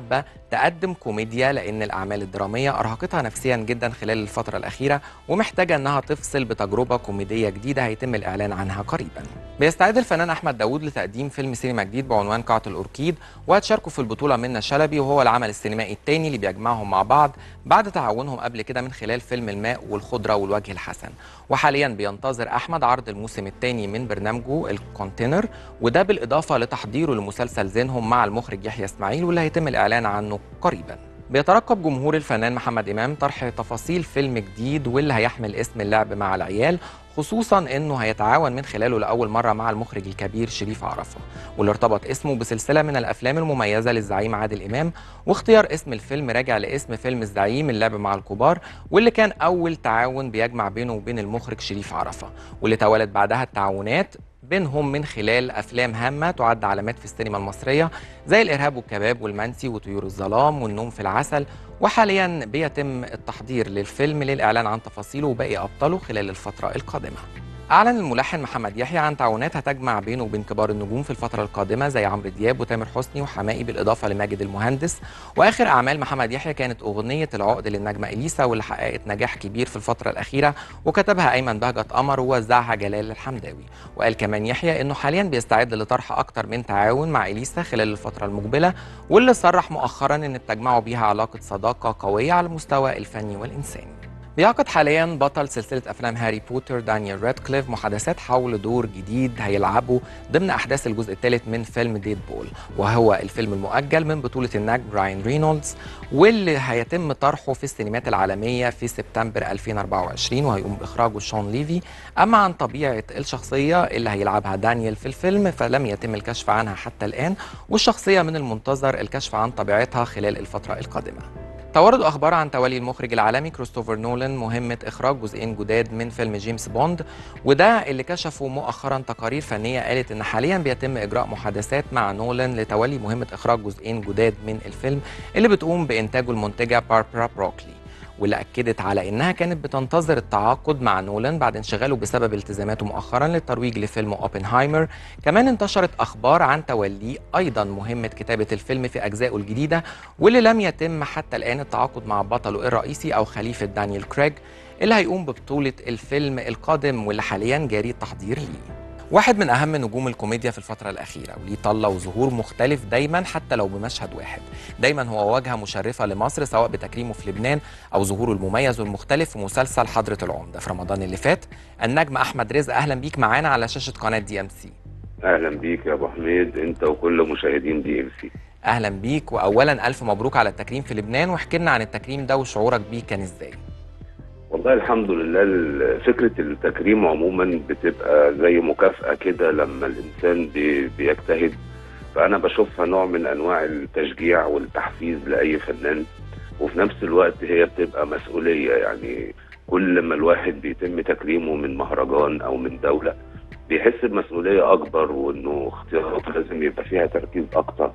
J: تقدم كوميديا لان الاعمال الدراميه ارهقتها نفسيا جدا خلال الفتره الاخيره ومحتاجه انها تفصل بتجربه كوميديه جديده هيتم الاعلان عنها قريبا بيستعد الفنان احمد داوود لتقديم فيلم سينما جديد بعنوان قاعه الاوركيد وهتشاركوا في البطوله منى شلبي وهو العمل السينمائي الثاني اللي بيجمعهم مع بعض بعد تعاونهم قبل كده من خلال فيلم الماء والخضره والوجه الحسن وحاليا بينتظر احمد عرض الموسم الثاني من برنامجه الكونتينر وده بالاضافه لتحضيره لمسلسل زينهم مع المخرج يحيى اسماعيل واللي هيتم الاعلان عنه قريبا بيترقب جمهور الفنان محمد امام طرح تفاصيل فيلم جديد واللي هيحمل اسم اللعب مع العيال خصوصا انه هيتعاون من خلاله لاول مره مع المخرج الكبير شريف عرفه واللي ارتبط اسمه بسلسله من الافلام المميزه للزعيم عادل امام واختيار اسم الفيلم راجع لاسم فيلم الزعيم اللعب مع الكبار واللي كان اول تعاون بيجمع بينه وبين المخرج شريف عرفه واللي توالت بعدها التعاونات بينهم من خلال افلام هامه تعد علامات في السينما المصريه زي الارهاب والكباب والمنسي وطيور الظلام والنوم في العسل وحاليا بيتم التحضير للفيلم للاعلان عن تفاصيله وباقي ابطاله خلال الفتره القادمه أعلن الملحن محمد يحيى عن تعاونات هتجمع بينه وبين كبار النجوم في الفترة القادمة زي عمرو دياب وتامر حسني وحمائي بالإضافة لماجد المهندس وآخر أعمال محمد يحيى كانت أغنية العقد للنجمة إليسا واللي حققت نجاح كبير في الفترة الأخيرة وكتبها أيمن بهجت قمر ووزعها جلال الحمداوي وقال كمان يحيى إنه حاليا بيستعد لطرح أكتر من تعاون مع إليسا خلال الفترة المقبلة واللي صرح مؤخرا إن بتجمعه بيها علاقة صداقة قوية على المستوى الفني والإنساني بيعقد حاليا بطل سلسلة أفلام هاري بوتر دانيال رادكليف محادثات حول دور جديد هيلعبه ضمن أحداث الجزء الثالث من فيلم ديد بول وهو الفيلم المؤجل من بطولة النجم راين رينولدز واللي هيتم طرحه في السينمات العالمية في سبتمبر 2024 وهيقوم بإخراجه شون ليفي أما عن طبيعة الشخصية اللي هيلعبها دانيال في الفيلم فلم يتم الكشف عنها حتى الآن والشخصية من المنتظر الكشف عن طبيعتها خلال الفترة القادمة توارد اخبار عن تولي المخرج العالمي كريستوفر نولان مهمه اخراج جزئين جداد من فيلم جيمس بوند وده اللي كشفوا مؤخرا تقارير فنيه قالت ان حاليا بيتم اجراء محادثات مع نولان لتولي مهمه اخراج جزئين جداد من الفيلم اللي بتقوم بانتاجه المنتجه باربرا بروكلي واللي اكدت على انها كانت بتنتظر التعاقد مع نولان بعد انشغاله بسبب التزاماته مؤخرا للترويج لفيلم اوبنهايمر كمان انتشرت اخبار عن توليه ايضا مهمه كتابه الفيلم في اجزائه الجديده واللي لم يتم حتى الان التعاقد مع بطله الرئيسي او خليفه دانيال كريج اللي هيقوم ببطوله الفيلم القادم واللي حاليا جاري التحضير ليه واحد من اهم نجوم الكوميديا في الفتره الاخيره وليه طله وظهور مختلف دايما حتى لو بمشهد واحد دايما هو واجهه مشرفه لمصر سواء بتكريمه في لبنان او ظهوره المميز والمختلف في مسلسل حضره العمده في رمضان اللي فات النجم احمد رزق اهلا بيك معانا على شاشه قناه دي ام سي
K: اهلا بيك يا ابو حميد انت وكل مشاهدين دي ام سي
J: اهلا بيك واولا الف مبروك على التكريم في لبنان واحكي لنا عن التكريم ده وشعورك بيه كان ازاي
K: والله الحمد لله ال- فكرة التكريم عموما بتبقى زي مكافأة كده لما الإنسان بي- بيجتهد فأنا بشوفها نوع من أنواع التشجيع والتحفيز لأي فنان وفي نفس الوقت هي بتبقى مسؤولية يعني كل ما الواحد بيتم تكريمه من مهرجان أو من دولة بيحس بمسؤولية أكبر وإنه اختياراته لازم يبقى فيها تركيز أكتر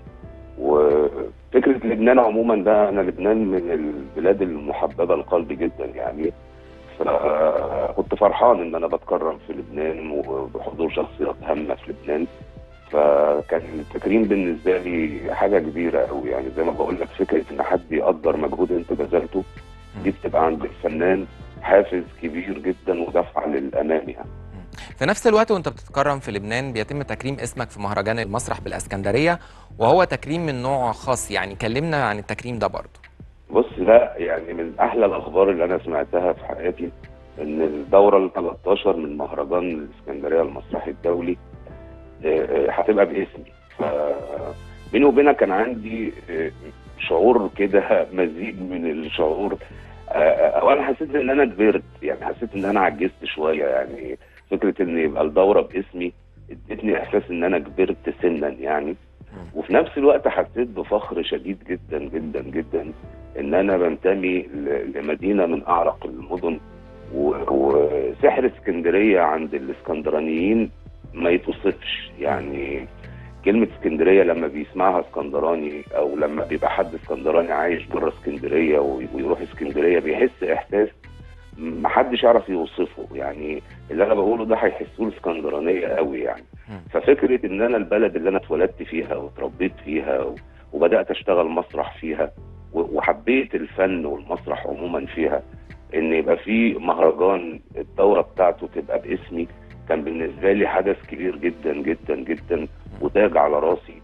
K: وفكرة لبنان عموما ده أنا لبنان من البلاد المحببة لقلبي جدا يعني فكنت فرحان ان انا بتكرم في لبنان وبحضور شخصيات هامه في لبنان فكان التكريم بالنسبه لي حاجه كبيره قوي يعني زي ما بقول لك فكره ان حد يقدر مجهود انت بذلته دي بتبقى عند الفنان حافز كبير جدا ودفعه للامام يعني
J: في نفس الوقت وانت بتتكرم في لبنان بيتم تكريم اسمك في مهرجان المسرح بالاسكندريه وهو تكريم من نوع خاص يعني كلمنا عن التكريم ده برضه
K: بص ده يعني من احلى الاخبار اللي انا سمعتها في حياتي ان الدوره ال 13 من مهرجان الاسكندريه المسرحي الدولي آه، آه، هتبقى باسمي ف بيني وبينك كان عندي آه، شعور كده مزيج من الشعور آه، آه، اولا حسيت ان انا كبرت يعني حسيت ان انا عجزت شويه يعني فكره ان يبقى الدوره باسمي ادتني احساس ان انا كبرت سنا يعني وفي نفس الوقت حسيت بفخر شديد جدا جدا جدا ان انا بنتمي ل- لمدينه من اعرق المدن و- وسحر اسكندريه عند الاسكندرانيين ما يتوصفش يعني كلمة اسكندرية لما بيسمعها اسكندراني أو لما بيبقى حد اسكندراني عايش بره اسكندرية وي- ويروح اسكندرية بيحس إحساس محدش يعرف يوصفه يعني اللي أنا بقوله ده هيحسوه الاسكندرانية قوي يعني ففكرة إن أنا البلد اللي أنا اتولدت فيها واتربيت فيها و- وبدأت أشتغل مسرح فيها و- وحبيت الفن والمسرح عموما فيها ان يبقى في مهرجان الدوره بتاعته تبقى باسمي كان بالنسبه لي حدث كبير جدا جدا جدا وتاج على راسي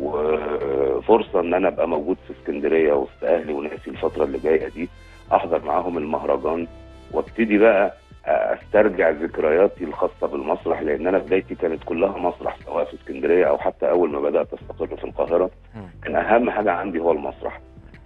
K: وفرصه ان انا ابقى موجود في اسكندريه وسط اهلي وناسي الفتره اللي جايه دي احضر معاهم المهرجان وابتدي بقى استرجع ذكرياتي الخاصه بالمسرح لان انا بدايتي كانت كلها مسرح سواء في اسكندريه او حتى اول ما بدات استقر في القاهره كان اهم حاجه عندي هو المسرح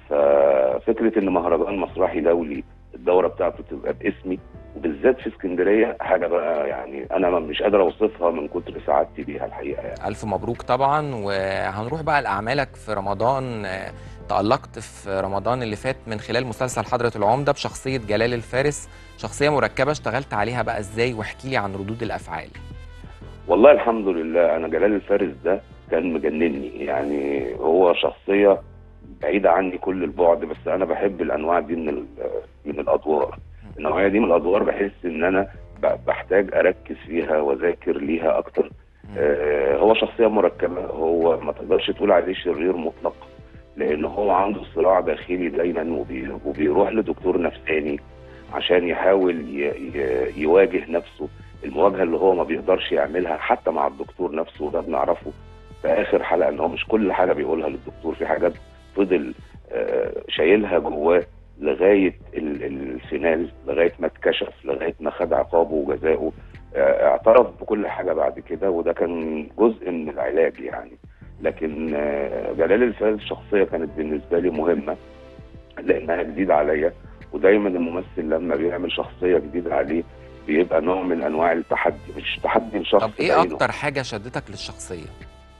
K: ففكره ان مهرجان مسرحي دولي الدوره بتاعته تبقى باسمي وبالذات في اسكندريه حاجه بقى يعني انا مش قادر اوصفها من كتر سعادتي بيها الحقيقه يعني.
J: ألف مبروك طبعا وهنروح بقى لأعمالك في رمضان آه، تألقت في رمضان اللي فات من خلال مسلسل حضرة العمدة بشخصية جلال الفارس شخصية مركبة اشتغلت عليها بقى ازاي واحكي لي عن ردود الأفعال
K: والله الحمد لله انا جلال الفارس ده كان مجنني يعني هو شخصيه بعيده عني كل البعد بس انا بحب الانواع دي من ال- من الادوار النوعيه دي من الادوار بحس ان انا ب- بحتاج اركز فيها واذاكر ليها اكتر آه، هو شخصيه مركبه هو ما تقدرش تقول عليه شرير مطلق لان هو عنده صراع داخلي دايما وبي- وبيروح لدكتور نفساني عشان يحاول ي- ي- يواجه نفسه المواجهه اللي هو ما بيقدرش يعملها حتى مع الدكتور نفسه وده بنعرفه في اخر حلقه ان هو مش كل حاجه بيقولها للدكتور في حاجات فضل آه، شايلها جواه لغايه ال- الفينال لغايه ما اتكشف لغايه ما خد عقابه وجزائه آه، اعترف بكل حاجه بعد كده وده كان جزء من العلاج يعني لكن آه، جلال الفارس شخصيه كانت بالنسبه لي مهمه لانها جديده عليا ودايما الممثل لما بيعمل شخصيه جديده عليه بيبقى نوع من انواع التحدي مش تحدي لشخص
J: طب ايه
K: بعينه.
J: أكتر حاجة شدتك للشخصية؟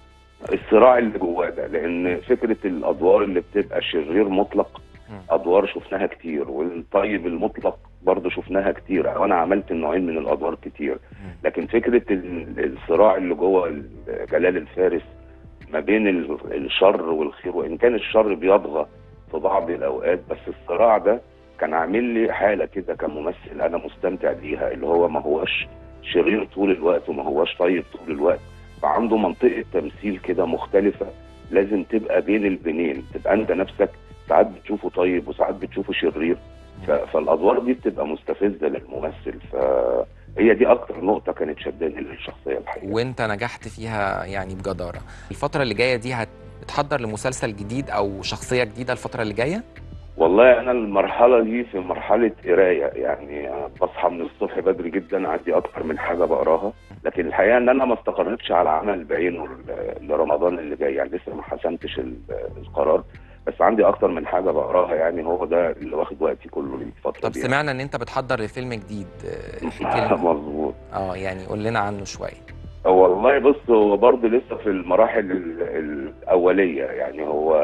K: الصراع اللي جواه ده لان فكره الادوار اللي بتبقى شرير مطلق ادوار شفناها كتير والطيب المطلق برضه شفناها كتير وانا عملت النوعين من الادوار كتير لكن فكره ال- الصراع اللي جوه ال- جلال الفارس ما بين ال- الشر والخير وان كان الشر بيطغى في بعض الاوقات بس الصراع ده كان عامل لي حاله كده كممثل انا مستمتع بيها اللي هو ما هوش شرير طول الوقت وما هوش طيب طول الوقت فعنده منطقه تمثيل كده مختلفه لازم تبقى بين البنين تبقى انت نفسك ساعات بتشوفه طيب وساعات بتشوفه شرير ف- فالادوار دي بتبقى مستفزه للممثل فهي دي اكتر نقطه كانت شداني للشخصيه الحقيقه
J: وانت نجحت فيها يعني بجدارة الفترة اللي جاية دي هت- بتحضر لمسلسل جديد أو شخصية جديدة الفترة اللي جاية؟
K: والله انا المرحله دي في مرحله قرايه يعني أنا بصحى من الصبح بدري جدا عندي اكتر من حاجه بقراها لكن الحقيقه ان انا ما استقرتش على عمل بعينه ل- لرمضان اللي جاي يعني لسه ما حسمتش ال- القرار بس عندي اكتر من حاجه بقراها يعني هو ده اللي واخد وقتي كله الفتره
J: طب
K: دي
J: سمعنا ان انت بتحضر لفيلم جديد آه، احكي لنا
K: مظبوط
J: اه يعني قول لنا عنه شوية
K: والله بص هو برضه لسه في المراحل ال- الأولية يعني هو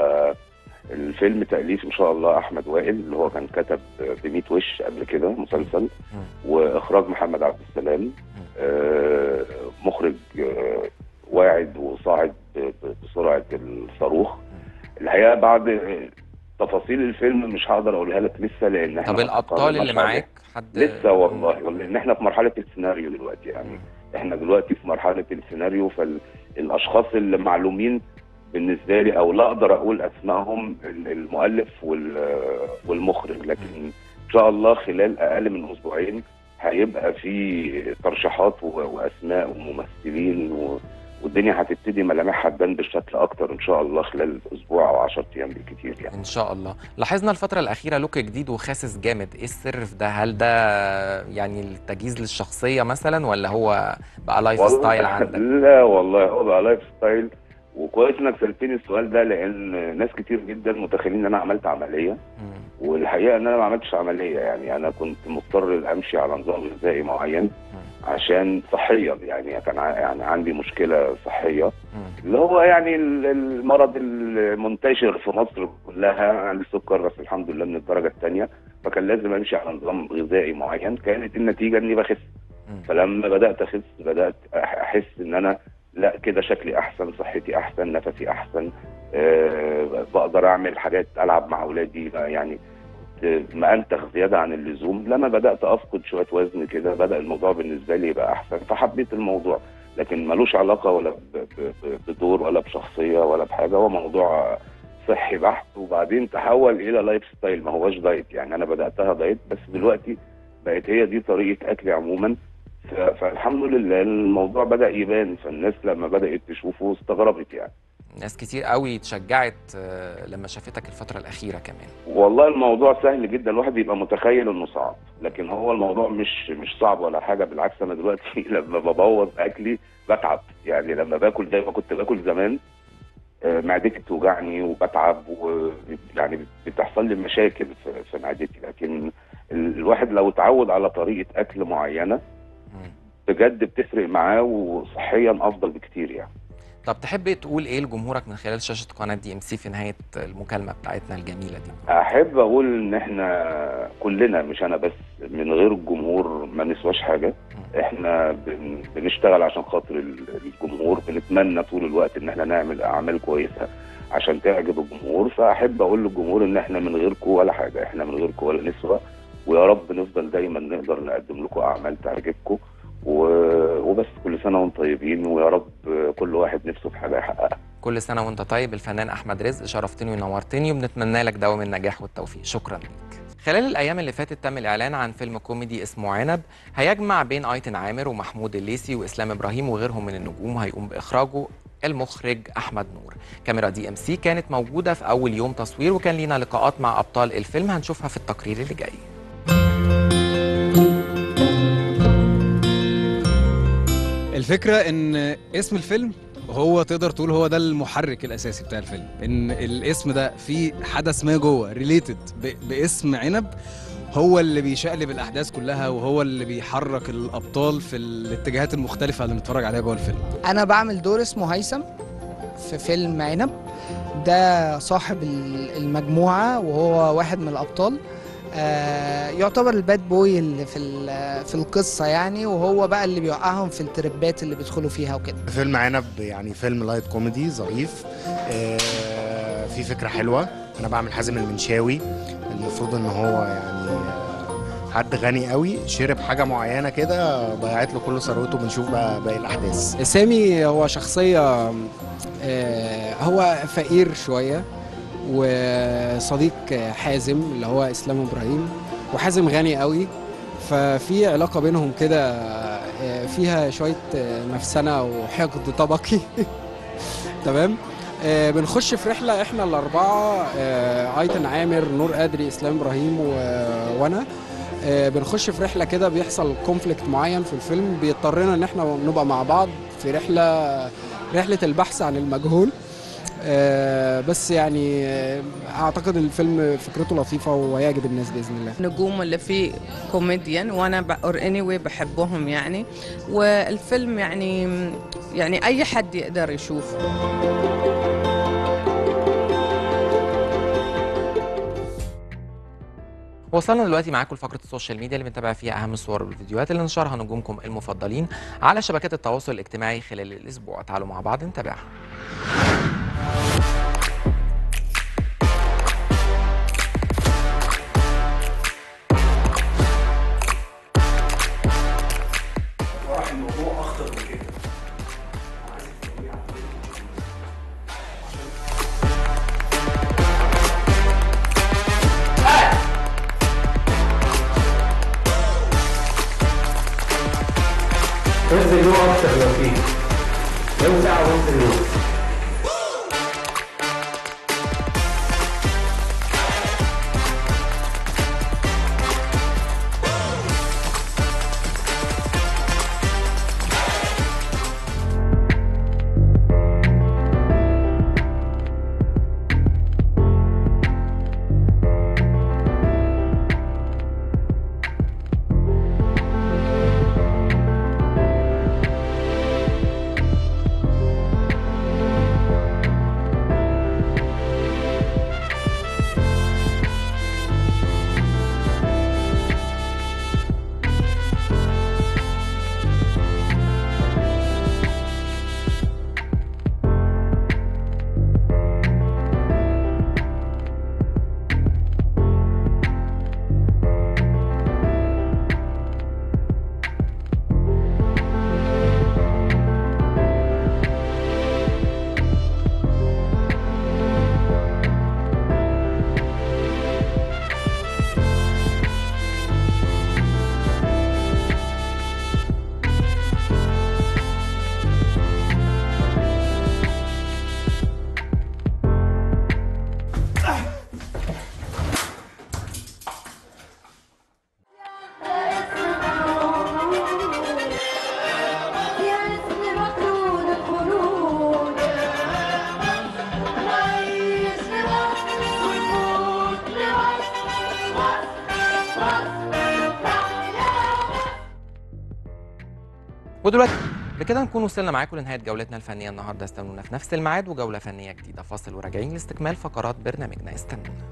K: الفيلم تأليف إن شاء الله أحمد وائل اللي هو كان كتب بميت وش قبل كده مسلسل وإخراج محمد عبد السلام آه، مخرج آه، واعد وصاعد ب- ب- بسرعة الصاروخ الحقيقة بعد تفاصيل الفيلم مش هقدر أقولها لك لسه لأن إحنا
J: طب
K: ما
J: الابطال
K: استقرناش
J: اللي
K: عليه.
J: معاك حد
K: لسه والله لان احنا في مرحله السيناريو دلوقتي يعني احنا دلوقتي في مرحله السيناريو فالاشخاص اللي معلومين بالنسبه لي او لا اقدر اقول اسمائهم ال- المؤلف وال- والمخرج لكن ان شاء الله خلال اقل من اسبوعين هيبقى في ترشيحات و- واسماء وممثلين و... والدنيا هتبتدي ملامحها تبان بشكل اكتر ان شاء الله خلال اسبوع او 10 ايام بالكتير يعني
J: ان شاء الله لاحظنا الفترة الأخيرة لوك جديد وخاسس جامد ايه السر في ده هل ده يعني التجهيز للشخصية مثلا ولا هو بقى لايف
K: والله-
J: ستايل عندك
K: لا والله هو بقى لايف ستايل وكويس انك سالتني السؤال ده لان ناس كتير جدا متخيلين ان انا عملت عمليه والحقيقه ان انا ما عملتش عمليه يعني انا كنت مضطر امشي على نظام غذائي معين عشان صحيا يعني كان ع- يعني عندي مشكله صحيه اللي هو يعني ال- المرض المنتشر في مصر كلها عندي سكر بس الحمد لله من الدرجه الثانيه فكان لازم امشي على نظام غذائي معين كانت النتيجه اني بخس فلما بدات اخس بدات أح- احس ان انا لا كده شكلي احسن صحتي احسن نفسي احسن أه بقدر اعمل حاجات العب مع اولادي يعني كنت مأنتخ زياده عن اللزوم لما بدات افقد شويه وزن كده بدا الموضوع بالنسبه لي يبقى احسن فحبيت الموضوع لكن ملوش علاقه ولا ب- ب- ب- بدور ولا بشخصيه ولا بحاجه هو موضوع صحي بحت وبعدين تحول الى لايف ستايل ما هوش دايت يعني انا بداتها دايت بس دلوقتي بقت هي دي طريقه اكلي عموما ف- فالحمد لله الموضوع بدا يبان فالناس لما بدات تشوفه استغربت يعني
J: ناس كتير قوي اتشجعت آه، لما شافتك الفتره الاخيره كمان
K: والله الموضوع سهل جدا الواحد بيبقى متخيل انه صعب لكن هو الموضوع مش مش صعب ولا حاجه بالعكس انا دلوقتي لما ببوظ اكلي بتعب يعني لما باكل زي ما كنت باكل زمان آه، معدتي بتوجعني وبتعب ويعني بتحصل لي مشاكل في, في معدتي لكن ال- الواحد لو اتعود على طريقه اكل معينه بجد بتفرق معاه وصحيا افضل بكتير يعني
J: طب تحب تقول ايه لجمهورك من خلال شاشه قناه دي ام سي في نهايه المكالمه بتاعتنا الجميله دي
K: احب اقول ان احنا كلنا مش انا بس من غير الجمهور ما نسواش حاجه احنا بن بنشتغل عشان خاطر ال- الجمهور بنتمنى طول الوقت ان احنا نعمل اعمال كويسه عشان تعجب الجمهور فاحب اقول للجمهور ان احنا من غيركم ولا حاجه احنا من غيركم ولا نسوى ويا رب نفضل دايما نقدر نقدم لكم اعمال تعجبكم و- وبس كل سنه وانتم طيبين ويا رب كل واحد نفسه في حاجه يحققها
J: كل سنه وانت طيب الفنان احمد رزق شرفتني ونورتني وبنتمنى لك دوام النجاح والتوفيق شكرا ليك خلال الايام اللي فاتت تم الاعلان عن فيلم كوميدي اسمه عنب هيجمع بين ايتن عامر ومحمود الليثي واسلام ابراهيم وغيرهم من النجوم هيقوم باخراجه المخرج احمد نور كاميرا دي ام سي كانت موجوده في اول يوم تصوير وكان لينا لقاءات مع ابطال الفيلم هنشوفها في التقرير اللي جاي
L: الفكرة ان اسم الفيلم هو تقدر تقول هو ده المحرك الاساسي بتاع الفيلم ان الاسم ده فيه حدث ما جوه ريليتد باسم عنب هو اللي بيشقلب الاحداث كلها وهو اللي بيحرك الابطال في الاتجاهات المختلفة اللي بنتفرج عليها جوه الفيلم
M: انا بعمل دور اسمه هيثم في فيلم عنب ده صاحب ال- المجموعه وهو واحد من الابطال آه، يعتبر الباد بوي اللي في ال- في القصه يعني وهو بقى اللي بيوقعهم في التربات اللي بيدخلوا فيها وكده
N: فيلم عنب يعني فيلم لايت كوميدي ظريف آه، في فكرة حلوة أنا بعمل حازم المنشاوي المفروض إن هو يعني آه، حد غني قوي شرب حاجة معينة كده ضيعت له كل ثروته بنشوف بقى باقي الأحداث
O: سامي هو شخصية آه، هو فقير شوية وصديق حازم اللي هو إسلام إبراهيم وحازم غني قوي ففي علاقة بينهم كده آه، فيها شوية آه، نفسنة وحقد طبقي تمام آه، بنخش في رحلة احنا الأربعة آه، أيتن عامر نور قادري إسلام إبراهيم و- وأنا آه، بنخش في رحله كده بيحصل كونفليكت معين في الفيلم بيضطرنا ان احنا نبقى مع بعض في رحله رحله البحث عن المجهول آه، بس يعني آه، اعتقد ان الفيلم فكرته لطيفه وهيعجب الناس باذن الله
P: نجوم اللي فيه كوميديان وانا اور اني anyway بحبهم يعني والفيلم يعني يعني اي حد يقدر يشوفه
J: وصلنا دلوقتي معاكم لفقره السوشيال ميديا اللي بنتابع فيها اهم الصور والفيديوهات اللي نشرها نجومكم المفضلين على شبكات التواصل الاجتماعي خلال الاسبوع تعالوا مع بعض نتابعها
Q: صراحة الموضوع أخطر من كده انزل له أكتر لو فيه اوسع وانزل له
J: ودلوقتي بكده نكون وصلنا معاكم لنهايه جولتنا الفنيه النهارده استنونا في نفس الميعاد وجوله فنيه جديده فاصل وراجعين لاستكمال فقرات برنامجنا استنونا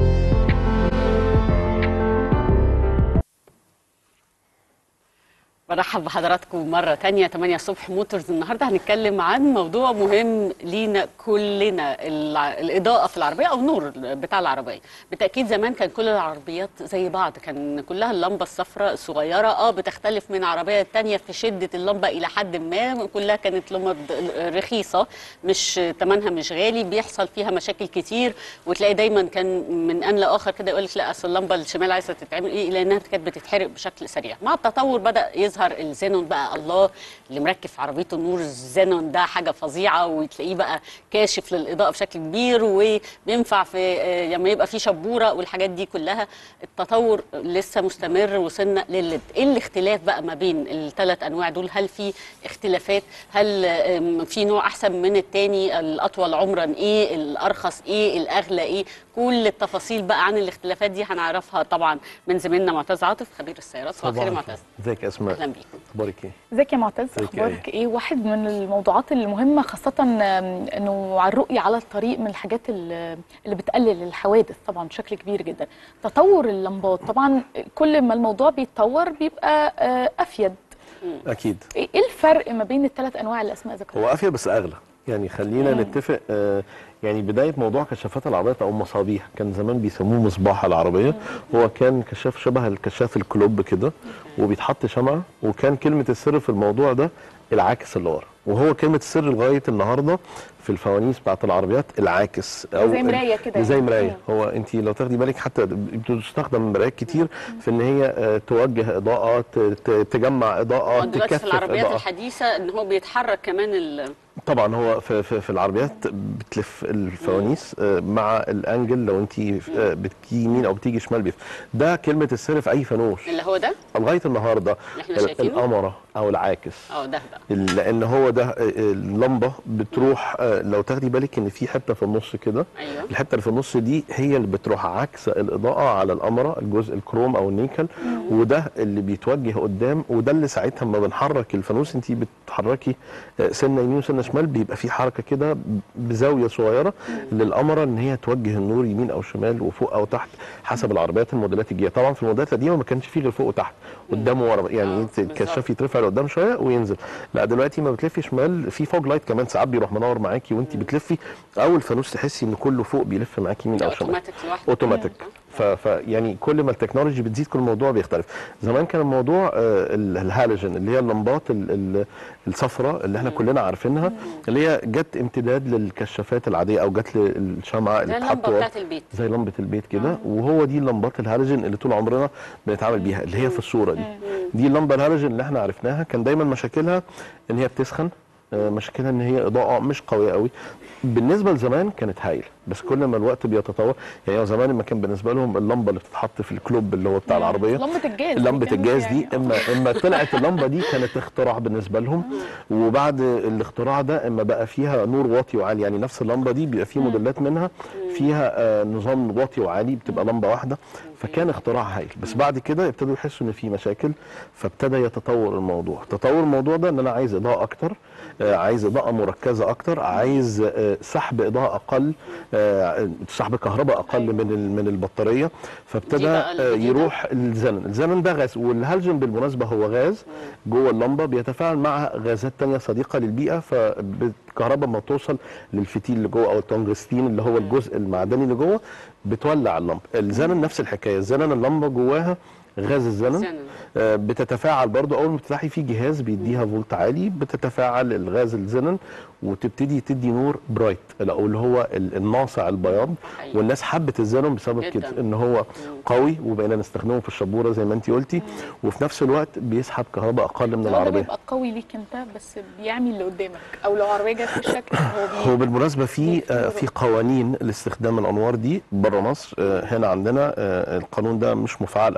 A: برحب بحضراتكم مرة تانية 8 الصبح موتورز النهاردة هنتكلم عن موضوع مهم لينا كلنا الع- الإضاءة في العربية أو النور بتاع العربية بالتأكيد زمان كان كل العربيات زي بعض كان كلها اللمبة الصفراء الصغيرة اه بتختلف من عربية تانية في شدة اللمبة إلى حد ما كلها كانت لمبة رخيصة مش تمنها مش غالي بيحصل فيها مشاكل كتير وتلاقي دايما كان من آن لآخر كده يقول لك لا أصل اللمبة الشمال عايزة تتعمل إيه لأنها كانت بتتحرق بشكل سريع مع التطور بدأ يظهر الزينون بقى الله اللي مركب في عربيته النور الزينون ده حاجة فظيعة وتلاقيه بقى كاشف للإضاءة بشكل كبير وبينفع في آه، لما يبقى في شبورة والحاجات دي كلها التطور لسه مستمر وصلنا للليد ايه الاختلاف بقى ما بين الثلاث انواع دول هل في اختلافات هل آم، في نوع احسن من التاني الاطول عمرا ايه الارخص ايه الاغلى ايه كل التفاصيل بقى عن الاختلافات دي هنعرفها طبعا من زميلنا معتز عاطف خبير السيارات صباح الخير يا معتز
R: ازيك يا اسماء
A: اهلا بيك
R: اخبارك ايه
B: ازيك يا معتز
R: ازيك يا
B: اخبارك ايه واحد من الموضوعات المهمه خاصه آم، انه على الرؤيه على الطريق من الحاجات اللي اللي بتقلل الحوادث طبعا بشكل كبير جدا تطور اللمبات طبعا كل ما الموضوع بيتطور بيبقى آه، افيد
R: اكيد
B: ايه الفرق ما بين الثلاث انواع اللي اسماء ذكرها
R: هو افيد بس اغلى يعني خلينا
B: مم.
R: نتفق آه يعني بدايه موضوع كشافات العربيات او مصابيح كان زمان بيسموه مصباح العربيه هو كان كشاف شبه الكشاف الكلوب كده وبيتحط شمعه وكان كلمه السر في الموضوع ده العاكس اللي ورا وهو كلمه السر لغايه النهارده في الفوانيس بتاعت العربيات العاكس
B: زي مراية كده
R: زي
B: يعني.
R: مرايه هو انت لو تاخدي بالك حتى بتستخدم مرايات كتير في ان هي آه، توجه اضاءه ت- ت- تجمع اضاءه
A: دلوقتي في
R: تكثف
A: العربيات
R: اضاءه
A: الحديثه ان هو بيتحرك كمان ال
R: طبعا هو في, في, في العربيات بتلف الفوانيس آه، مع الانجل لو انت آه، بتيجي يمين او بتيجي شمال بيف ده كلمه السر في اي فانوس
A: اللي هو ده
R: لغايه النهارده
A: اللي احنا
R: ال-
A: شايفينه؟
R: القمره او العاكس
A: اه ده بقى
R: لان هو ده آه، اللمبه بتروح آه، لو تاخدي بالك ان في حته في النص كده
A: ايوه
R: الحته اللي في النص دي هي اللي بتروح عكس الاضاءه على القمره الجزء الكروم او النيكل وده اللي بيتوجه قدام وده اللي ساعتها لما بنحرك الفانوس انت بتحركي آه، سنه يمين وسنه شمال بيبقى في حركه كده بزاويه صغيره للقمره ان هي توجه النور يمين او شمال وفوق او تحت حسب العربيات الموديلات الجديده طبعا في الموديلات القديمه ما كانش فيه غير فوق وتحت قدام وورا يعني انت الكشاف يترفع لقدام شويه وينزل لا دلوقتي ما بتلفي شمال في فوج لايت كمان ساعات بيروح منور معاكي وانت بتلفي اول فانوس تحسي ان كله فوق بيلف معاكي يمين او شمال
A: اوتوماتيك لوحده
R: اوتوماتيك ف... ف يعني كل ما التكنولوجي بتزيد كل الموضوع بيختلف زمان كان الموضوع آه، ال- الهالوجين اللي هي اللمبات ال- ال- الصفراء اللي احنا كلنا عارفينها اللي هي جت امتداد للكشافات العاديه او جت للشمعه اللي
A: ده اللمبه
R: بتتحط ورا.
A: بتاعت البيت
R: زي لمبه البيت كده وهو دي اللمبات الهالوجين اللي طول عمرنا بنتعامل بيها اللي هي في الصوره دي دي اللمبه الهالوجين اللي احنا عرفناها كان دايما مشاكلها ان هي بتسخن آه، مشاكلها ان هي اضاءه مش قويه قوي بالنسبه لزمان كانت هايله بس كل ما الوقت بيتطور يعني هو زمان لما كان بالنسبه لهم اللمبه اللي بتتحط في الكلوب اللي هو بتاع العربيه
B: لمبه الجاز
R: لمبه
B: كانت
R: الجاز
B: يعني-
R: دي اما اما طلعت اللمبه دي كانت اختراع بالنسبه لهم وبعد الاختراع ده اما بقى فيها نور واطي وعالي يعني نفس اللمبه دي بيبقى في موديلات منها فيها آه نظام واطي وعالي بتبقى لمبه واحده فكان اختراع هايل بس بعد كده ابتدوا يحسوا ان في مشاكل فابتدى يتطور الموضوع تطور الموضوع ده ان انا عايز اضاءه اكتر آه عايز اضاءه مركزه اكتر عايز آه سحب اضاءه اقل آه سحب كهرباء اقل من ال- من البطاريه فابتدى
A: دي بقى
R: آه
A: الجديدة؟
R: يروح الزنن الزنن ده غاز والهالجن بالمناسبه هو غاز جوه اللمبه بيتفاعل مع غازات تانية صديقه للبيئه فالكهرباء ما توصل للفتيل اللي جوه او التنجستين اللي هو الجزء المعدني اللي جوه بتولع اللمبه الزنن نفس الحكايه الزنن اللمبه جواها غاز الزنن
A: زنن.
R: آه، بتتفاعل برضو اول ما تفتحي في جهاز بيديها فولت عالي بتتفاعل الغاز الزنن وتبتدي تدي نور برايت او اللي هو ال- الناصع البياض والناس حبت الزنن بسبب
A: جداً.
R: كده ان هو قوي وبقينا نستخدمه في الشبوره زي ما انت قلتي وفي نفس الوقت بيسحب كهرباء اقل من
B: هو ده
R: العربيه
B: بيبقى قوي ليك انت بس بيعمي اللي قدامك او لو عربيه جت في الشكل هو بي...
R: هو بالمناسبه في آه، في قوانين لاستخدام الانوار دي بره مصر آه، هنا عندنا آه، القانون ده مش مفعل او يعني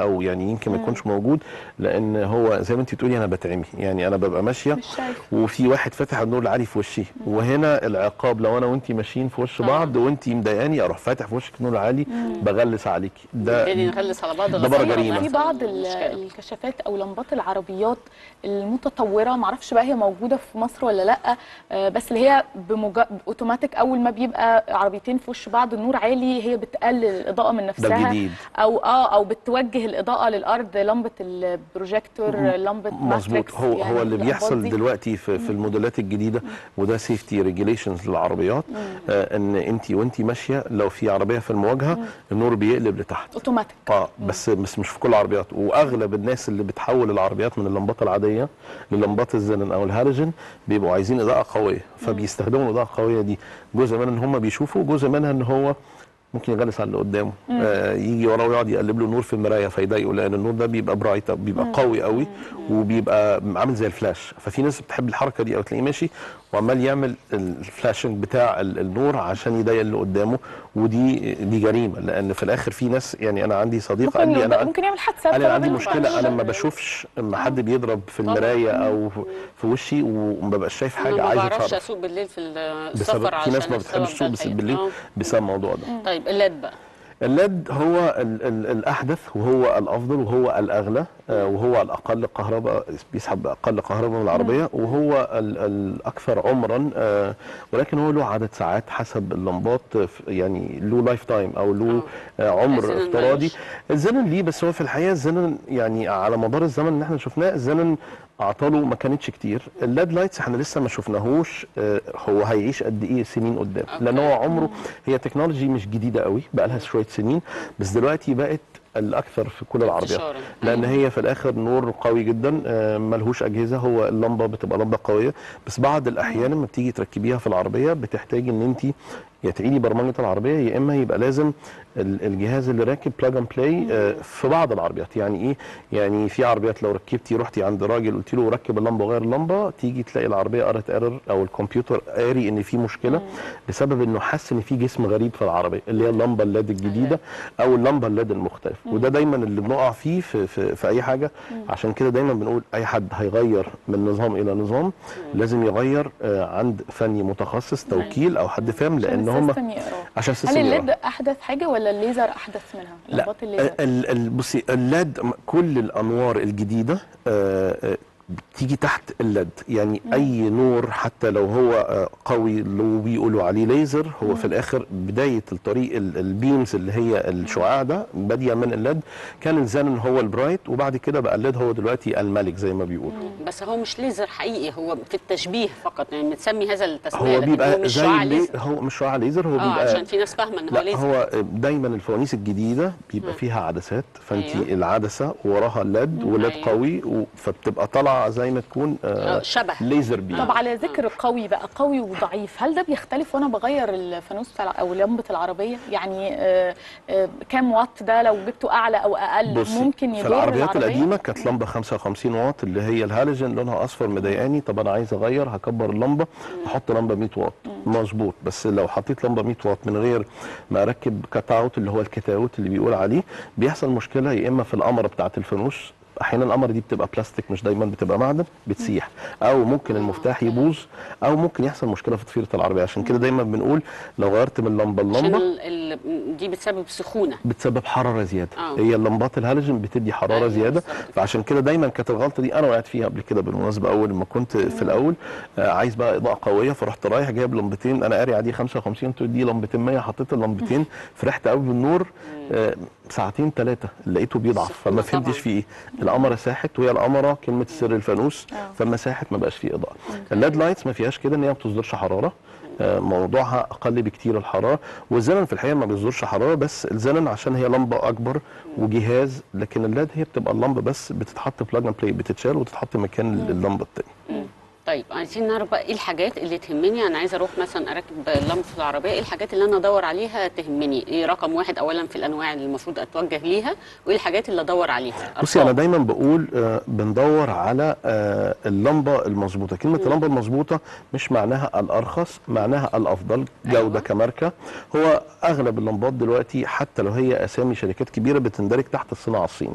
R: يعني يمكن ما يكونش موجود لان هو زي ما انت بتقولي انا بتعمي يعني انا ببقى ماشيه
B: مش شايف.
R: وفي واحد فاتح النور العالي في وشي وهنا العقاب لو انا وانت ماشيين في وش بعض وانت مضايقاني اروح فاتح في وشك النور العالي بغلس عليكي ده
A: يعني نغلس على بعض
R: ده
A: غصب
R: بره
A: عننا.
R: جريمة.
B: في بعض ال- الكشافات او لمبات العربيات المتطوره معرفش بقى هي موجوده في مصر ولا لا آه، بس اللي هي بمج... اوتوماتيك اول ما بيبقى عربيتين في وش بعض النور عالي هي بتقلل الاضاءه من نفسها
R: الجديد.
B: او اه او بتوجه الاضاءه للارض لمبه البروجيكتور لمبه
R: مظبوط
B: ماتريكس
R: هو
B: يعني
R: هو اللي
B: اللمبات
R: بيحصل
B: دي.
R: دلوقتي في, في الموديلات الجديده وده سيفتي ريجيليشنز للعربيات آه ان انت وانت ماشيه لو في عربيه في المواجهه النور بيقلب لتحت
B: اوتوماتيك
R: اه بس بس مش في كل العربيات واغلب الناس اللي بتحول العربيات من اللمبات العاديه للمبات الزنن او الهالوجين بيبقوا عايزين اضاءه قويه فبيستخدموا الاضاءه القويه دي جزء منها ان هم بيشوفوا جزء منها ان هو ممكن يغلس على اللي قدامه
S: مم.
R: آه يجي وراه ويقعد يقلب له نور في المرايه فيضايقه لان النور ده بيبقى برايت بيبقى
S: مم.
R: قوي قوي وبيبقى عامل زي الفلاش ففي ناس بتحب الحركه دي او تلاقيه ماشي وعمال يعمل الفلاشنج بتاع ال- النور عشان يضايق اللي قدامه ودي دي جريمه لان في الاخر في ناس يعني انا عندي صديق قال
B: ممكن
R: لي انا
B: ممكن يعمل حادثه
R: قال لي انا
B: بسبب
R: عندي
B: الفلاش.
R: مشكله انا ما بشوفش اما حد بيضرب في المرايه او في وشي وما ببقاش شايف
A: انا
R: حاجه
A: ما
R: عايز
A: بعرفش
R: اتصرف
A: اسوق بالليل في
R: بسبب
A: السفر
R: في ناس
A: عشان
R: ما بتحبش
A: السبب
R: تسوق
A: ده
R: بس بالليل
A: الحقيقة.
R: بسبب الموضوع ده
A: آه. طيب الليد بقى
R: الليد هو ال ال الاحدث وهو الافضل وهو الاغلى آه، وهو الاقل كهرباء بيسحب اقل كهرباء من العربيه وهو ال الاكثر عمرا آه، ولكن هو له عدد ساعات حسب اللمبات آه، ف- يعني له لايف تايم او له آه، عمر
S: الزنن
R: افتراضي
S: مالوش.
R: الزنن ليه بس هو في الحقيقه الزنن يعني على مدار الزمن اللي احنا شفناه الزنن اعطاله ما كانتش كتير الليد لايتس احنا لسه ما شفناهوش آه، هو هيعيش قد ايه سنين قدام لان هو عمره هي تكنولوجي مش جديده قوي بقى لها شويه سنين بس دلوقتي بقت الاكثر في كل العربيات
S: انتشاراً.
R: لان هي في الاخر نور قوي جدا آه، ملهوش اجهزه هو اللمبه بتبقى لمبه قويه بس بعض الاحيان لما بتيجي تركبيها في العربيه بتحتاج ان انت يا تعيدي برمجه العربيه يا اما يبقى لازم ال- الجهاز اللي راكب بلاج اند بلاي في بعض العربيات يعني ايه يعني في عربيات لو ركبتي رحتي عند راجل قلت له ركب اللمبه وغير اللمبه تيجي تلاقي العربيه قرت ايرور او الكمبيوتر قاري ان في مشكله بسبب انه حس ان في جسم غريب في العربيه اللي هي اللمبه الليد الجديده او اللمبه الليد المختلف وده دايما اللي بنقع فيه في, في, في اي حاجه عشان كده دايما بنقول اي حد هيغير من نظام الى نظام لازم يغير آه، عند فني متخصص توكيل او حد فاهم لان هم
B: السيستم يقراه.
R: عشان
B: هل
R: السيستم
B: الليد
R: يقراه.
B: احدث حاجه ولا الليزر احدث منها
R: لا
B: لمبات الليزر
R: ال- ال- بصي اللاد م- كل الانوار الجديده آه، آه، بتيجي تحت الليد يعني
S: مم.
R: اي نور حتى لو هو آه، قوي لو بيقولوا عليه ليزر هو في الاخر بدايه الطريق ال- البيمز اللي هي الشعاع ده باديه من الليد كان الزنن هو البرايت وبعد كده بقى الليد هو دلوقتي الملك زي ما بيقولوا
A: بس هو مش ليزر حقيقي هو في التشبيه فقط يعني متسمي هذا التسميه
R: هو
A: لكن هو
R: بيبقى
A: مش
R: زي
A: شعاع
R: اللي
A: ليزر
R: هو مش شعاع ليزر هو
A: اه
R: بيبقى
A: عشان في ناس فاهمه ان هو
R: لا
A: ليزر
R: هو دايما الفوانيس الجديده بيبقى
A: مم.
R: فيها عدسات فانت
A: أيوة.
R: أيوة. العدسه وراها ليد
B: مم.
R: وليد
B: أيوة.
R: قوي و- فبتبقى طالعه زي ما تكون آه
B: آه، شبه.
R: ليزر بيم
B: طب على ذكر قوي بقى قوي وضعيف هل ده بيختلف وانا بغير الفانوس بتاع الع- او لمبه العربيه يعني آه، آه، كام واط ده لو جبته اعلى او اقل
R: بصي
B: ممكن
R: في
B: يضر
R: العربيات
B: العربيه
R: القديمه كانت لمبه 55 واط اللي هي الهالوجين لونها اصفر مضايقاني طب انا عايز اغير هكبر اللمبه احط لمبه 100 واط مظبوط بس لو حطيت لمبه 100 واط من غير ما اركب كات اوت اللي هو الكتاوت اللي بيقول عليه بيحصل مشكله يا اما في القمره بتاعه الفانوس احيانا القمر دي بتبقى بلاستيك مش دايما بتبقى معدن بتسيح او ممكن المفتاح يبوظ او ممكن يحصل مشكله في تفيره العربيه عشان كده دايما بنقول لو غيرت من لمبه
A: عشان
R: للمبه
A: ال- ال- دي بتسبب سخونه
R: بتسبب حراره زياده
A: آه.
R: هي اللمبات الهالوجين بتدي حراره
A: أيوة
R: زياده فعشان كده دايما كانت الغلطه دي انا وقعت فيها قبل كده بالمناسبه اول ما كنت في الاول آه عايز بقى اضاءه قويه فرحت رايح جايب لمبتين انا قاري عليه 55 قلت دي لمبتين 100 حطيت اللمبتين فرحت قوي بالنور آه ساعتين ثلاثه لقيته بيضعف فما فهمتش فيه ايه القمره ساحت وهي القمره كلمه سر الفانوس فما ساحت ما بقاش فيه اضاءه الليد لايتس ما فيهاش كده ان هي ما بتصدرش حراره آه، موضوعها اقل بكتير الحراره والزنن في الحقيقه ما بيصدرش حراره بس الزنن عشان هي لمبه اكبر وجهاز لكن الليد هي بتبقى اللمبه بس بتتحط بلاج اند بلاي بتتشال وتتحط مكان اللمبه الثانيه
A: طيب عايزين نعرف بقى ايه الحاجات اللي تهمني انا عايزه اروح مثلا اركب لمبه في العربيه ايه الحاجات اللي انا ادور عليها تهمني ايه رقم واحد اولا في الانواع اللي المفروض اتوجه ليها وايه الحاجات اللي ادور عليها
R: بصي انا دايما بقول آه، بندور على آه، اللمبه المظبوطه كلمه اللمبه المظبوطه مش معناها الارخص معناها الافضل جوده كماركه هو اغلب اللمبات دلوقتي حتى لو هي اسامي شركات كبيره بتندرج تحت الصناعه الصيني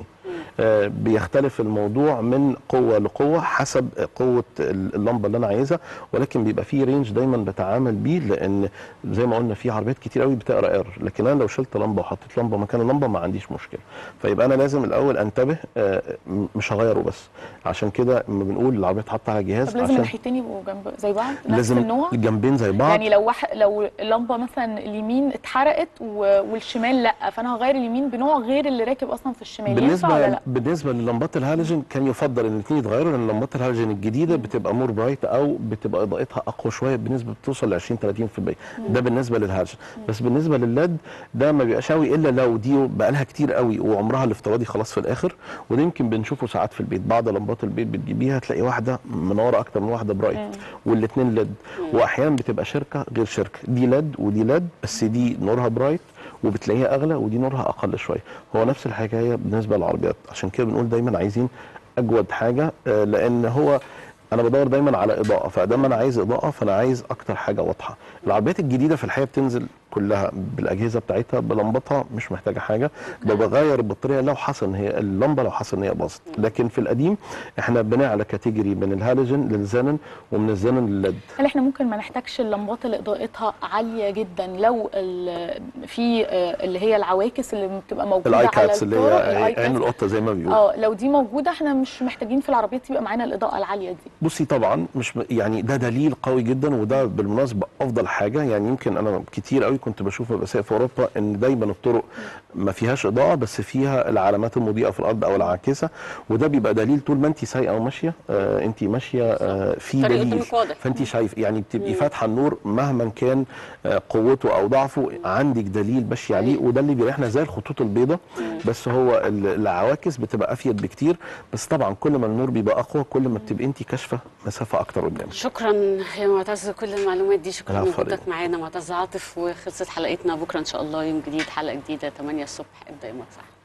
R: آه، بيختلف الموضوع من قوه لقوه حسب قوه اللمبه اللي انا عايزها ولكن بيبقى في رينج دايما بتعامل بيه لان زي ما قلنا في عربيات كتير قوي بتقرا ايرور لكن انا لو شلت لمبه وحطيت لمبه مكان اللمبه ما عنديش مشكله فيبقى انا لازم الاول انتبه آه، م- مش هغيره بس عشان كده لما بنقول العربيه تحط على جهاز
B: طب لازم
R: عشان
B: الناحيتين يبقوا جنب زي بعض نفس
R: لازم
B: النوع
R: الجنبين زي بعض
B: يعني لو واحد لو اللمبه مثلا اليمين اتحرقت و- والشمال لا فانا هغير اليمين بنوع غير اللي راكب اصلا في الشمال ينفع ولا
R: بالنسبه
B: لا
R: بالنسبه للمبات الهالوجين كان يفضل ان الاثنين يتغيروا لان لمبات الهالوجين الجديده بتبقى مور برايت او بتبقى اضاءتها اقوى شويه بنسبه بتوصل ل 20 30% ده بالنسبه للهالوجين بس بالنسبه للليد ده ما بيبقاش قوي الا لو دي بقى لها كتير قوي وعمرها الافتراضي خلاص في الاخر وده يمكن بنشوفه ساعات في البيت بعض لمبات البيت بتجيبيها تلاقي واحده منوره اكتر من واحده برايت والاثنين ليد واحيانا بتبقى شركه غير شركه دي ليد ودي ليد بس دي نورها برايت وبتلاقيها اغلى ودي نورها اقل شويه هو نفس الحكايه بالنسبه للعربيات عشان كده بنقول دايما عايزين اجود حاجه آه، لان هو انا بدور دايما على اضاءه فدام انا عايز اضاءه فانا عايز اكتر حاجه واضحه العربيات الجديده في الحقيقه بتنزل كلها بالاجهزه بتاعتها بلمبتها مش محتاجه حاجه ده بغير البطاريه لو حصل ان هي اللمبه لو حصل ان هي باظت لكن في القديم احنا بنعلى كاتيجوري من الهالوجين للزنن ومن الزنن للليد
B: هل احنا ممكن ما نحتاجش اللمبات اللي اضاءتها عاليه جدا لو ال- في آه، اللي هي العواكس اللي بتبقى موجوده
R: الاي
B: على
R: كاتس اللي
B: الطرق
R: هي
B: الآي
R: عين
B: كاتس.
R: القطه زي ما بيقولوا
B: اه لو دي موجوده احنا مش محتاجين في العربيات يبقى معانا الاضاءه العاليه دي
R: بصي طبعا مش م- يعني ده دليل قوي جدا وده بالمناسبه افضل حاجه يعني يمكن انا كتير قوي كنت بشوف بسائق في اوروبا ان دايما الطرق ما فيهاش اضاءه بس فيها العلامات المضيئه في الارض او العاكسه وده بيبقى دليل طول ما انت سايقه وماشيه آه انت ماشيه آه في
A: طريق
R: دليل
A: قدامك واضح.
R: فانت شايف يعني بتبقي
A: مم.
R: فاتحه النور مهما كان آه قوته او ضعفه عندك دليل ماشي عليه وده اللي بيريحنا زي الخطوط البيضاء بس هو ال- العواكس بتبقى افيد بكتير بس طبعا كل ما النور بيبقى اقوى كل ما بتبقي انت كاشفه مسافه اكتر قدام
A: شكرا يا معتز كل المعلومات دي شكرا
R: العفو
A: لوجودك معانا معتز عاطف وخلصت حلقتنا بكره ان شاء الله يوم جديد حلقه جديده 8 الصبح ابدا يومك صح